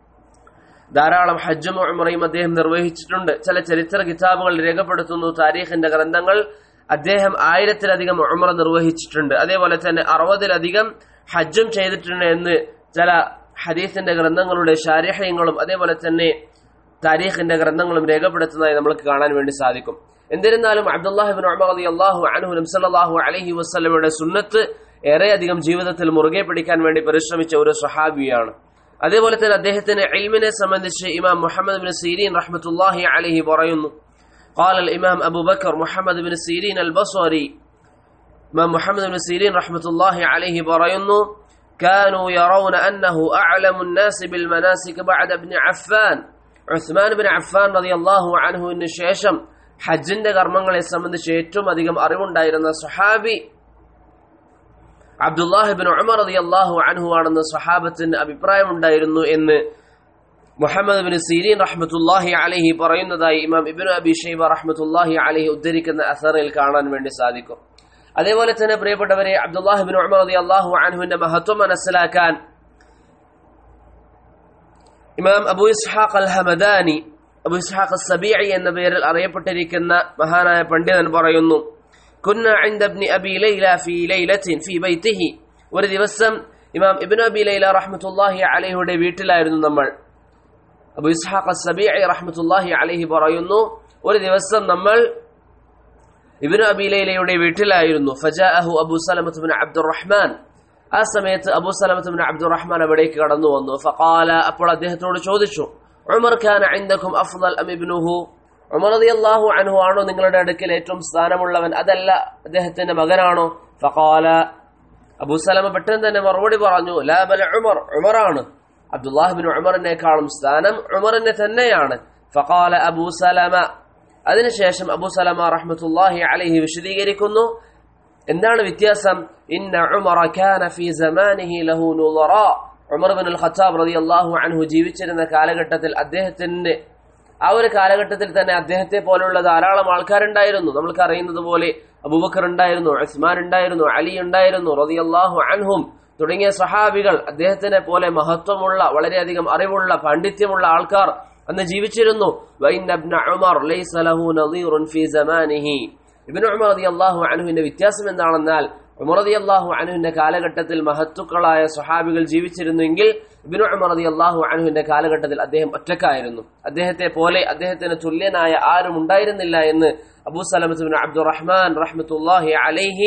Speaker 1: ധാരാളം ഹജ്ജും ഉമറയും അദ്ദേഹം നിർവഹിച്ചിട്ടുണ്ട് ചില ചരിത്ര കിതാബുകൾ രേഖപ്പെടുത്തുന്നു താരീഖിന്റെ ഗ്രന്ഥങ്ങൾ അദ്ദേഹം ആയിരത്തിലധികം ഉമറ നിർവഹിച്ചിട്ടുണ്ട് അതേപോലെ തന്നെ അറുപതിലധികം ഹജ്ജും ചെയ്തിട്ടുണ്ട് എന്ന് ചില ഹദീസിന്റെ ഗ്രന്ഥങ്ങളുടെ ശാരീഹ്യങ്ങളും അതേപോലെ തന്നെ താരീഖിന്റെ ഗ്രന്ഥങ്ങളും രേഖപ്പെടുത്തുന്നതായി നമുക്ക് കാണാൻ വേണ്ടി സാധിക്കും എന്നിരുന്നാലും അബ്ദുല്ലാഹിബിൻ ഉമർ അലി അള്ളാഹു അനഹു നംസല്ലാഹു അലഹി വസ്ലമയുടെ സുന്നത്ത് ഏറെയധികം ജീവിതത്തിൽ മുറുകെ പിടിക്കാൻ വേണ്ടി പരിശ്രമിച്ച ഒരു സ്വഹാബിയാണ് അതേപോലെ തന്നെ അദ്ദേഹത്തിന് ഇൽമിനെ സംബന്ധിച്ച് ഇമാം മുഹമ്മദ് ബിൻ സീരീൻ റഹ്മത്തുല്ലാഹി അലഹി പറയുന്നു قال الإمام أبو بكر محمد بن سيرين البصري إمام محمد بن سيرين رحمة الله عليه برينه كانوا يرون أنه أعلم الناس بالمناسك بعد ابن عفان عثمان بن عفان رضي الله عنه إن ശേഷം ഹജ്ജിന്റെ കർമ്മങ്ങളെ സംബന്ധിച്ച് ഏറ്റവും അധികം അറിവുണ്ടായിരുന്ന സുഹാബി അബ്ദുല്ലാഹിബിൻ ഉമർ റതി അള്ളാഹു അൻഹു ആണെന്ന് സ്വഹാബത്തിന് അഭിപ്രായമുണ്ടായിരുന്നു എന്ന് മുഹമ്മദ് ബിൻ സീരീൻ റഹ്മത്തുല്ലാഹി അലഹി പറയുന്നതായി ഇമാം ഇബിൻ അബി ഷൈബ റഹ്മത്തുല്ലാഹി അലഹി ഉദ്ധരിക്കുന്ന അസറിൽ കാണാൻ വേണ്ടി സാധിക്കും അതേപോലെ തന്നെ പ്രിയപ്പെട്ടവരെ അബ്ദുല്ലാഹിബിൻ ഉമർ റതി അള്ളാഹു അൻഹുവിന്റെ മഹത്വം മനസ്സിലാക്കാൻ ഇമാം അബു ഇസ്ഹാഖ് അൽ ഹമദാനി അബു ഇസ്ഹാഖ് സബീഇ എന്ന പേരിൽ അറിയപ്പെട്ടിരിക്കുന്ന മഹാനായ പണ്ഡിതൻ പറയുന്നു കുന്ന عند ابن ابي ليلى في ليله في بيته ഒരു ദിവസം ഇമാം ഇബ്നു അബി ലൈല റഹ്മത്തുള്ളാഹി അലൈഹിയുടെ വീട്ടിലായിരുന്നു നമ്മൾ അബു ഇസ്ഹാഖ് സബീഇ റഹ്മത്തുള്ളാഹി അലൈഹി പറയുന്നു ഒരു ദിവസം നമ്മൾ ഇബ്നു അബി ലൈലയുടെ വീട്ടിലായിരുന്നു ഫജാഅഹു അബു സലമത്ത് ബിൻ അബ്ദുറഹ്മാൻ ആ സമയത്ത് അബു സലമത്ത് ബിൻ അബ്ദുറഹ്മാൻ അവിടേക്ക് കടന്നു വന്നു ഫഖാല അപ്പോൾ അദ്ദേഹത്തോട് ചോദിച്ചു ഉമർ ഖാൻ ഇൻദകും അഫ്ളൽ അം ഇബ്നുഹു ഉമർ റളിയല്ലാഹു അൻഹു ആണോ നിങ്ങളുടെ അടുക്കൽ ഏറ്റവും സ്ഥാനമുള്ളവൻ അതല്ല അദ്ദേഹത്തിന്റെ മകനാണോ ഫഖാല അബൂ സലമ പെട്ടെന്ന് തന്നെ മറുപടി പറഞ്ഞു ലാ ബൽ ഉമർ ഉമറാണ് അബ്ദുല്ലാഹിബിൻ ഉമറിനേക്കാളും സ്ഥാനം ഉമറിന് തന്നെയാണ് ഫഖാല അബൂ സലമ അതിനുശേഷം അബൂ സലമ റഹ്മത്തുല്ലാഹി അലൈഹി വിശദീകരിക്കുന്നു എന്താണ് വ്യത്യാസം ഇന്ന ഉമറ കാന ഫീ സമാനിഹി ലഹു നുളറ ഉമർ ബിൻ അൽ ഖത്താബ് റളിയല്ലാഹു അൻഹു ജീവിച്ചിരുന്ന കാലഘട്ടത്തിൽ അദ്ദേഹത്തിന്റെ ആ ഒരു കാലഘട്ടത്തിൽ തന്നെ അദ്ദേഹത്തെ പോലുള്ള ധാരാളം ആൾക്കാരുണ്ടായിരുന്നു നമ്മൾക്ക് അറിയുന്നത് പോലെ അബൂബക്കർ ഉണ്ടായിരുന്നു ഉസ്മാൻ ഉണ്ടായിരുന്നു അലി ഉണ്ടായിരുന്നു റളിയല്ലാഹു അൻഹും തുടങ്ങിയ സഹാബികൾ അദ്ദേഹത്തിനെ പോലെ മഹത്വമുള്ള വളരെയധികം അറിവുള്ള പാണ്ഡിത്യമുള്ള ആൾക്കാർ അന്ന് ജീവിച്ചിരുന്നു വഇന്ന ഇബ്ന ഉമർ ലൈസ ലഹു നദീറുൻ ഫീ സമാനിഹി ഇബ്നു ഉമർ റളിയല്ലാഹു അൻഹുവിന്റെ വ്യത്യാസം എന്താണെന്നാൽ ഉമർ റളിയല്ലാഹു അൻഹുവിന്റെ കാലഘട്ടത്തിൽ മഹത്തുക്കളായ സഹാബികൾ ജീവിച്ചിരുന്നെങ്കിൽ ഇബ്നു ഉമർ റളിയല്ലാഹു അൻഹുവിന്റെ കാലഘട്ടത്തിൽ അദ്ദേഹം ഒറ്റക്കായിരുന്നു അദ്ദേഹത്തെ പോലെ അദ്ദേഹത്തിന് തുല്യനായ ആരും ഉണ്ടായിരുന്നില്ല എന്ന് അബൂ സലമത്ത് ബിൻ അബ്ദുറഹ്മാൻ റഹ്മത്തുള്ളാഹി അലൈഹി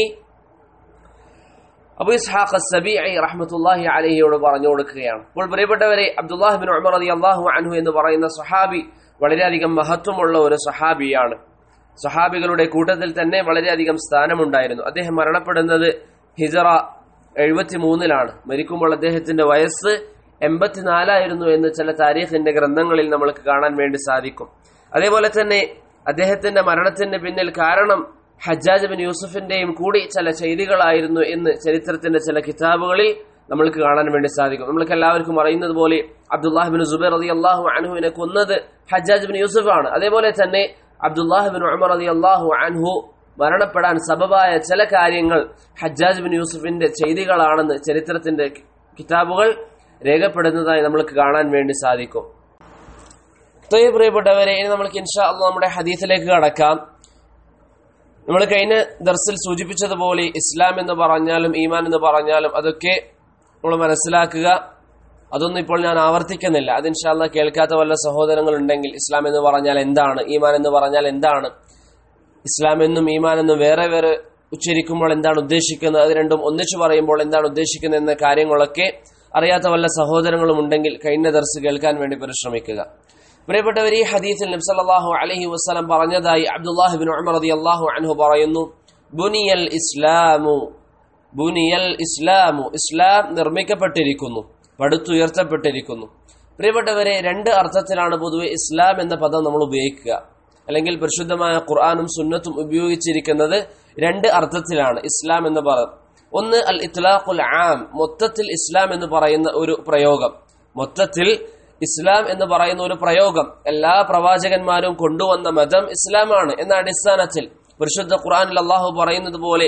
Speaker 1: അബു ഇസ്ഹാഖ് സബീഇ റഹ്മത്തുള്ളാഹി അലൈഹിയോട് പറഞ്ഞു കൊടുക്കുകയാണ് അപ്പോൾ പ്രിയപ്പെട്ടവരെ അബ്ദുല്ലാഹി ബിൻ ഉമർ റളിയല്ലാഹു അൻഹു എന്ന് പറയുന്ന സഹാബി വളരെയധികം മഹത്വമുള്ള ഒരു സഹാബിയാണ് സഹാബികളുടെ കൂട്ടത്തിൽ തന്നെ വളരെയധികം സ്ഥാനമുണ്ടായിരുന്നു അദ്ദേഹം മരണപ്പെടുന്നത് ഹിജറ എഴുപത്തി മൂന്നിലാണ് മരിക്കുമ്പോൾ അദ്ദേഹത്തിന്റെ വയസ്സ് എൺപത്തിനാലായിരുന്നു എന്ന് ചില താരീഖിന്റെ ഗ്രന്ഥങ്ങളിൽ നമ്മൾക്ക് കാണാൻ വേണ്ടി സാധിക്കും അതേപോലെ തന്നെ അദ്ദേഹത്തിന്റെ മരണത്തിന് പിന്നിൽ കാരണം ഹജ്ജാജ് ബിൻ യൂസുഫിന്റെയും കൂടി ചില ചെയ്തികളായിരുന്നു എന്ന് ചരിത്രത്തിന്റെ ചില കിതാബുകളിൽ നമ്മൾക്ക് കാണാൻ വേണ്ടി സാധിക്കും നമ്മൾക്ക് എല്ലാവർക്കും അറിയുന്നത് പോലെ അബ്ദുല്ലാഹ് ബിൻ സുബൈർ റതി അള്ളാഹു അൻഹുവിനെ കൊന്നത് ഹജ്ജാജ് ബിൻ യൂസുഫ് ആണ് അതേപോലെ തന്നെ അബ്ദുല്ലാഹ് ബിൻ ഉമർ റതി അള്ളാഹു അൻഹു മരണപ്പെടാൻ സബബായ ചില കാര്യങ്ങൾ ഹജ്ജാജ് ബിൻ യൂസുഫിന്റെ ചെയ്തികളാണെന്ന് ചരിത്രത്തിന്റെ കിതാബുകൾ രേഖപ്പെടുന്നതായി നമ്മൾക്ക് കാണാൻ വേണ്ടി സാധിക്കും തൊയ്യ പ്രിയപ്പെട്ടവരെ ഇനി നമ്മൾക്ക് ഇൻഷാ അള്ളാഹ് നമ്മുടെ ഹദീസിലേക്ക് കടക്കാം നമ്മൾ കഴിഞ്ഞ ദർസിൽ സൂചിപ്പിച്ചതുപോലെ ഇസ്ലാം എന്ന് പറഞ്ഞാലും ഈമാൻ എന്ന് പറഞ്ഞാലും അതൊക്കെ നമ്മൾ മനസ്സിലാക്കുക അതൊന്നും ഇപ്പോൾ ഞാൻ ആവർത്തിക്കുന്നില്ല അത് ഇൻഷാല്ല കേൾക്കാത്ത വല്ല സഹോദരങ്ങൾ ഉണ്ടെങ്കിൽ ഇസ്ലാം എന്ന് പറഞ്ഞാൽ എന്താണ് ഈമാൻ എന്ന് പറഞ്ഞാൽ എന്താണ് ഇസ്ലാം എന്നും ഈമാൻ എന്നും വേറെ വേറെ ഉച്ചരിക്കുമ്പോൾ എന്താണ് ഉദ്ദേശിക്കുന്നത് അത് രണ്ടും ഒന്നിച്ചു പറയുമ്പോൾ എന്താണ് ഉദ്ദേശിക്കുന്നത് എന്ന കാര്യങ്ങളൊക്കെ അറിയാത്ത വല്ല സഹോദരങ്ങളും ഉണ്ടെങ്കിൽ കഴിഞ്ഞ ദർസ് കേൾക്കാൻ വേണ്ടി പരിശ്രമിക്കുക പ്രിയപ്പെട്ടവർ ഈ ഹദീസിൽ നബ്സല്ലാഹു അലഹി വസ്ലം പറഞ്ഞതായി അബ്ദുല്ലാഹിബിൻ ഉമർ റളിയല്ലാഹു അൻഹു പറയുന്നു ബുനിയൽ ഇസ്ലാമു ബുനിയൽ ഇസ്ലാമു ഇസ്ലാം നിർമ്മിക്കപ്പെട്ടിരിക്കുന്നു പടുത്തുയർത്തപ്പെട്ടിരിക്കുന്നു പ്രിയപ്പെട്ടവരെ രണ്ട് അർത്ഥത്തിലാണ് പൊതുവെ ഇസ്ലാം എന്ന പദം നമ്മൾ ഉപയോഗിക്കുക അല്ലെങ്കിൽ പരിശുദ്ധമായ ഖുർആാനും സുന്നത്തും ഉപയോഗിച്ചിരിക്കുന്നത് രണ്ട് അർത്ഥത്തിലാണ് ഇസ്ലാം എന്ന് പദം ഒന്ന് അൽ ഇത്ലാഖുൽ ആം മൊത്തത്തിൽ ഇസ്ലാം എന്ന് പറയുന്ന ഒരു പ്രയോഗം മൊത്തത്തിൽ ഇസ്ലാം എന്ന് പറയുന്ന ഒരു പ്രയോഗം എല്ലാ പ്രവാചകന്മാരും കൊണ്ടുവന്ന മതം ഇസ്ലാമാണ് എന്ന അടിസ്ഥാനത്തിൽ പരിശുദ്ധ ഖുർആനിൽ അള്ളാഹു പറയുന്നത് പോലെ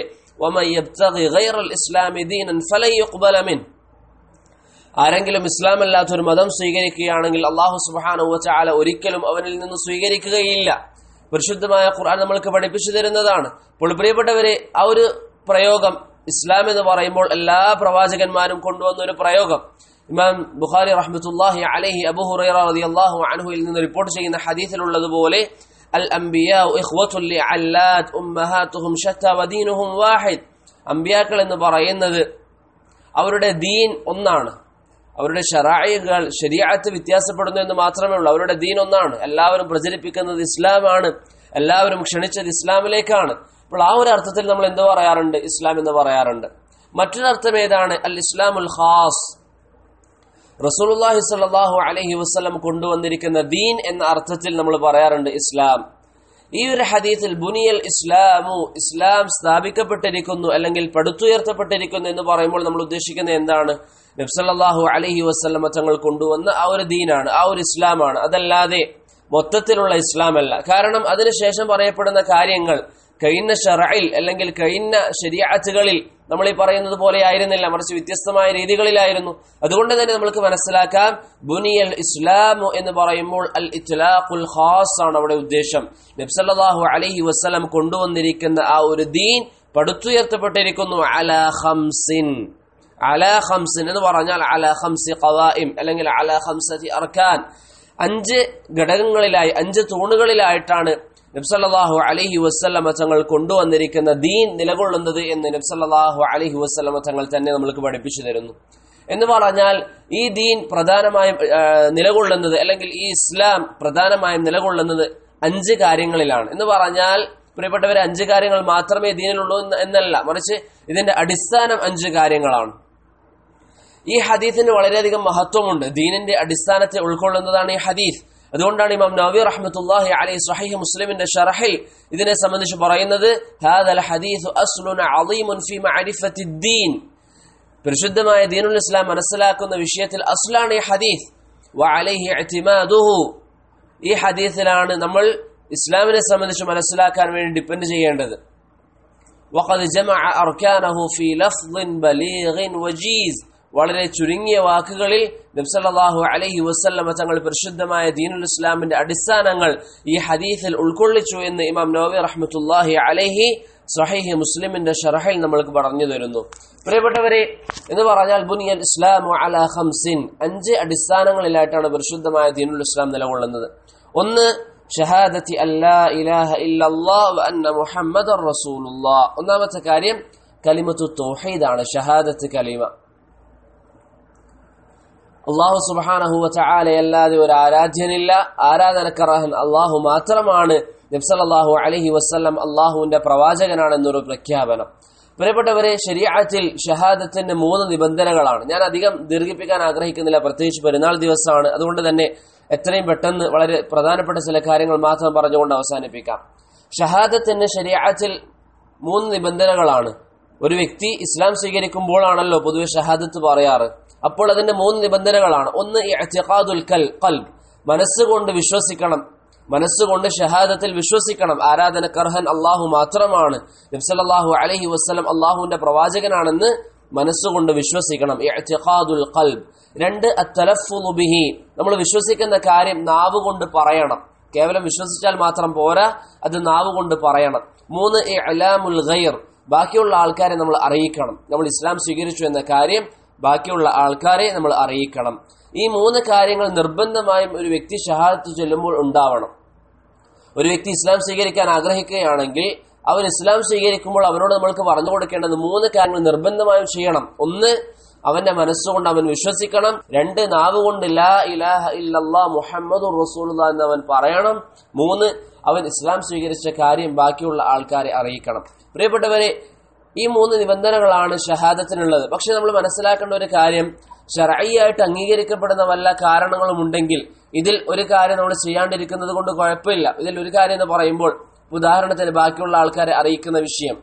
Speaker 1: ആരെങ്കിലും ഇസ്ലാം അല്ലാത്തൊരു മതം സ്വീകരിക്കുകയാണെങ്കിൽ അള്ളാഹു സുബാനുവ ചാല ഒരിക്കലും അവനിൽ നിന്ന് സ്വീകരിക്കുകയില്ല പരിശുദ്ധമായ ഖുർആൻ നമ്മൾക്ക് പഠിപ്പിച്ചു തരുന്നതാണ് അപ്പോൾ പ്രിയപ്പെട്ടവരെ ആ ഒരു പ്രയോഗം ഇസ്ലാം എന്ന് പറയുമ്പോൾ എല്ലാ പ്രവാചകന്മാരും കൊണ്ടുവന്ന ഒരു പ്രയോഗം ഇമാം ബുഖാരി റഹ്മത്തുല്ലാഹി അലൈഹി അബു ഹുറൈറ റളിയല്ലാഹു അൻഹുവിൽ നിന്ന് റിപ്പോർട്ട് ചെയ്യുന്ന ഹദീസിലുള്ളതുപോലെ അൽ അംബിയാ ഇഖ്വത്തുൽ ലിഅല്ലാത്ത് ഉമ്മഹാത്തുഹും ശത്താ വദീനുഹും വാഹിദ് അംബിയാക്കൾ എന്ന് പറയുന്നത് അവരുടെ ദീൻ ഒന്നാണ് അവരുടെ ഷറായികൾ ശരിയാത്ത് വ്യത്യാസപ്പെടുന്നു എന്ന് മാത്രമേ ഉള്ളൂ അവരുടെ ദീൻ ഒന്നാണ് എല്ലാവരും പ്രചരിപ്പിക്കുന്നത് ഇസ്ലാമാണ് എല്ലാവരും ക്ഷണിച്ചത് ഇസ്ലാമിലേക്കാണ് അപ്പോൾ ആ ഒരു അർത്ഥത്തിൽ നമ്മൾ എന്ത് പറയാറുണ്ട് ഇസ്ലാം എന്ന് പറയാറുണ്ട് മറ്റൊരർത്ഥം ഏതാണ് അൽ ഇസ്ലാമുൽ ഖാസ് റസൂലുള്ളാഹി സ്വല്ലല്ലാഹു അലൈഹി വസല്ലം കൊണ്ടുവന്നിരിക്കുന്ന ദീൻ എന്ന അർത്ഥത്തിൽ നമ്മൾ പറയാറുണ്ട് ഇസ്ലാം ഈ ഒരു ഹദീസിൽ ബുനിയൽ ഇസ്ലാമു ഇസ്ലാം സ്ഥാപിക്കപ്പെട്ടിരിക്കുന്നു അല്ലെങ്കിൽ പടുത്തുയർത്തപ്പെട്ടിരിക്കുന്നു എന്ന് പറയുമ്പോൾ നമ്മൾ ഉദ്ദേശിക്കുന്നത് എന്താണ് നബ്സല്ലാഹു അലഹി വസ്ലമ തങ്ങൾ കൊണ്ടുവന്ന ആ ഒരു ദീനാണ് ആ ഒരു ഇസ്ലാമാണ് അതല്ലാതെ മൊത്തത്തിലുള്ള ഇസ്ലാമല്ല കാരണം അതിനുശേഷം പറയപ്പെടുന്ന കാര്യങ്ങൾ കഴിഞ്ഞ ഷറയിൽ അല്ലെങ്കിൽ കഴിഞ്ഞ ശരിയാറ്റുകളിൽ നമ്മൾ ഈ പറയുന്നത് പോലെ ആയിരുന്നില്ല മറിച്ച് വ്യത്യസ്തമായ രീതികളിലായിരുന്നു അതുകൊണ്ട് തന്നെ നമ്മൾക്ക് മനസ്സിലാക്കാം ബുനിയൽ ഇസ്ലാമു എന്ന് പറയുമ്പോൾ അൽ ഇത്ലാഖുൽ ഖാസ് ആണ് അവിടെ ഉദ്ദേശം നബ്സല്ലാഹു അലഹി വസ്ലം കൊണ്ടുവന്നിരിക്കുന്ന ആ ഒരു ദീൻ പടുത്തുയർത്തപ്പെട്ടിരിക്കുന്നു അല ഹംസിൻ അല ഹംസിൻ എന്ന് പറഞ്ഞാൽ അല ഹംസി ഖവായിം അല്ലെങ്കിൽ അല ഹംസതി അർക്കാൻ അഞ്ച് ഘടകങ്ങളിലായി അഞ്ച് തൂണുകളിലായിട്ടാണ് നബ്സല്ലാഹു അലഹി വസ്ലമ തങ്ങൾ കൊണ്ടുവന്നിരിക്കുന്ന ദീൻ നിലകൊള്ളുന്നത് എന്ന് നബ്സല്ലാഹു അലഹി വസ്ലമ തങ്ങൾ തന്നെ നമ്മൾക്ക് പഠിപ്പിച്ചു തരുന്നു എന്ന് പറഞ്ഞാൽ ഈ ദീൻ പ്രധാനമായും നിലകൊള്ളുന്നത് അല്ലെങ്കിൽ ഈ ഇസ്ലാം പ്രധാനമായും നിലകൊള്ളുന്നത് അഞ്ച് കാര്യങ്ങളിലാണ് എന്ന് പറഞ്ഞാൽ പ്രിയപ്പെട്ടവരെ അഞ്ച് കാര്യങ്ങൾ മാത്രമേ ദീനിലുള്ളൂ എന്നല്ല മറിച്ച് ഇതിന്റെ അടിസ്ഥാനം അഞ്ച് കാര്യങ്ങളാണ് ഈ ഹദീസിന് വളരെയധികം മഹത്വമുണ്ട് ദീനിന്റെ അടിസ്ഥാനത്തെ ഉൾക്കൊള്ളുന്നതാണ് ഈ ഹദീസ് അതുകൊണ്ടാണ് ഇമാം നവി റഹ്മത്തുല്ലാഹി അലൈഹി സ്വഹീഹ് മുസ്ലിമിന്റെ ഷറഹിൽ ഇതിനെ സംബന്ധിച്ച് പറയുന്നത് ഹാദൽ ഹദീസ് അസ്ലുൻ അളീമുൻ ഫി മഅരിഫത്തി ദീൻ പരിശുദ്ധമായ ദീനുൽ ഇസ്ലാം മനസ്സിലാക്കുന്ന വിഷയത്തിൽ അസ്ലാണ് ഈ ഹദീസ് വഅലൈഹി ഇഅ്തിമാദുഹു ഈ ഹദീസിലാണ് നമ്മൾ ഇസ്ലാമിനെ സംബന്ധിച്ച് മനസ്സിലാക്കാൻ വേണ്ടി ഡിപ്പെൻഡ് ചെയ്യേണ്ടത് وقد جمع أركانه في لفظ بليغ وجيز വളരെ ചുരുങ്ങിയ വാക്കുകളിൽ നബ്സല്ലാഹു അലൈഹി വസല്ലമ തങ്ങൾ പരിശുദ്ധമായ ദീനുൽ ഇസ്ലാമിന്റെ അടിസ്ഥാനങ്ങൾ ഈ ഹദീസിൽ ഉൾക്കൊള്ളിച്ചു എന്ന് ഇമാം നവവി റഹ്മത്തുല്ലാഹി അലൈഹി സഹീഹ് മുസ്ലിമിന്റെ ഷറഹിൽ നമ്മൾക്ക് പറഞ്ഞു തരുന്നു പ്രിയപ്പെട്ടവരെ എന്ന് പറഞ്ഞാൽ ബുനിയൽ ഇസ്ലാമു അല ഖംസിൻ അഞ്ച് അടിസ്ഥാനങ്ങളിലായിട്ടാണ് പരിശുദ്ധമായ ദീനുൽ ഇസ്ലാം നിലകൊള്ളുന്നത് ഒന്ന് ഷഹാദത്തി അല്ലാ ഇലാഹ ഇല്ലല്ലാഹ് വ അന്ന മുഹമ്മദർ റസൂലുള്ളാഹ് ഒന്നാമത്തെ കാര്യം കലിമത്തു തൗഹീദാണ് ഷഹാദത്ത് കലിമ അള്ളാഹു സുബാനഹുവ ചാലയല്ലാതെ ഒരു ആരാധ്യനില്ല ആരാധനക്കറഹൻ അള്ളാഹു മാത്രമാണ് നബ്സലല്ലാഹു അലഹി വസ്ല്ലം അള്ളാഹുവിന്റെ പ്രവാചകനാണെന്നൊരു പ്രഖ്യാപനം പ്രിയപ്പെട്ടവരെ ശരീഅത്തിൽ ഷഹാദത്തിന്റെ മൂന്ന് നിബന്ധനകളാണ് ഞാൻ അധികം ദീർഘിപ്പിക്കാൻ ആഗ്രഹിക്കുന്നില്ല പ്രത്യേകിച്ച് പെരുന്നാൾ ദിവസമാണ് അതുകൊണ്ട് തന്നെ എത്രയും പെട്ടെന്ന് വളരെ പ്രധാനപ്പെട്ട ചില കാര്യങ്ങൾ മാത്രം പറഞ്ഞുകൊണ്ട് അവസാനിപ്പിക്കാം ഷഹാദത്തിന് ശരീഅത്തിൽ മൂന്ന് നിബന്ധനകളാണ് ഒരു വ്യക്തി ഇസ്ലാം സ്വീകരിക്കുമ്പോഴാണല്ലോ പൊതുവെ ഷഹാദത്ത് പറയാറ് അപ്പോൾ അതിന്റെ മൂന്ന് നിബന്ധനകളാണ് ഒന്ന് ഇഅ്തിഖാദുൽ കൽ ഖൽബ് മനസ്സുകൊണ്ട് വിശ്വസിക്കണം മനസ്സുകൊണ്ട് ഷഹാദത്തിൽ വിശ്വസിക്കണം ആരാധനക്കർഹൻ അള്ളാഹു മാത്രമാണ് നബ്സല്ലാഹു അലഹി വസ്ലം അള്ളാഹുവിന്റെ പ്രവാചകനാണെന്ന് മനസ്സുകൊണ്ട് വിശ്വസിക്കണം ഇഅ്തിഖാദുൽ ഖൽബ് രണ്ട് അത്തലഫുദു ബിഹി നമ്മൾ വിശ്വസിക്കുന്ന കാര്യം നാവ് കൊണ്ട് പറയണം കേവലം വിശ്വസിച്ചാൽ മാത്രം പോരാ അത് നാവ് കൊണ്ട് പറയണം മൂന്ന് ഇഅ്ലാമുൽ ഗൈർ ബാക്കിയുള്ള ആൾക്കാരെ നമ്മൾ അറിയിക്കണം നമ്മൾ ഇസ്ലാം സ്വീകരിച്ചു എന്ന കാര്യം ബാക്കിയുള്ള ആൾക്കാരെ നമ്മൾ അറിയിക്കണം ഈ മൂന്ന് കാര്യങ്ങൾ നിർബന്ധമായും ഒരു വ്യക്തി ഷഹാദത്ത് ചൊല്ലുമ്പോൾ ഉണ്ടാവണം ഒരു വ്യക്തി ഇസ്ലാം സ്വീകരിക്കാൻ ആഗ്രഹിക്കുകയാണെങ്കിൽ അവൻ ഇസ്ലാം സ്വീകരിക്കുമ്പോൾ അവനോട് നമ്മൾക്ക് പറഞ്ഞു കൊടുക്കേണ്ടത് മൂന്ന് കാര്യങ്ങൾ നിർബന്ധമായും ചെയ്യണം ഒന്ന് അവന്റെ മനസ്സുകൊണ്ട് അവൻ വിശ്വസിക്കണം രണ്ട് നാവ് കൊണ്ട് ലാ ഇലാഹ ഇല്ലല്ലാ മുഹമ്മദ് റസൂലുള്ള എന്ന് അവൻ പറയണം മൂന്ന് അവൻ ഇസ്ലാം സ്വീകരിച്ച കാര്യം ബാക്കിയുള്ള ആൾക്കാരെ അറിയിക്കണം പ്രിയപ്പെട്ടവരെ ഈ മൂന്ന് നിബന്ധനകളാണ് ഷഹാദത്തിനുള്ളത് പക്ഷെ നമ്മൾ മനസ്സിലാക്കേണ്ട ഒരു കാര്യം ഷറയ്യായിട്ട് അംഗീകരിക്കപ്പെടുന്ന വല്ല കാരണങ്ങളും ഉണ്ടെങ്കിൽ ഇതിൽ ഒരു കാര്യം നമ്മൾ ചെയ്യാണ്ടിരിക്കുന്നത് കൊണ്ട് കുഴപ്പമില്ല ഇതിൽ ഒരു കാര്യം എന്ന് പറയുമ്പോൾ ഉദാഹരണത്തിന് ബാക്കിയുള്ള ആൾക്കാരെ അറിയിക്കുന്ന വിഷയം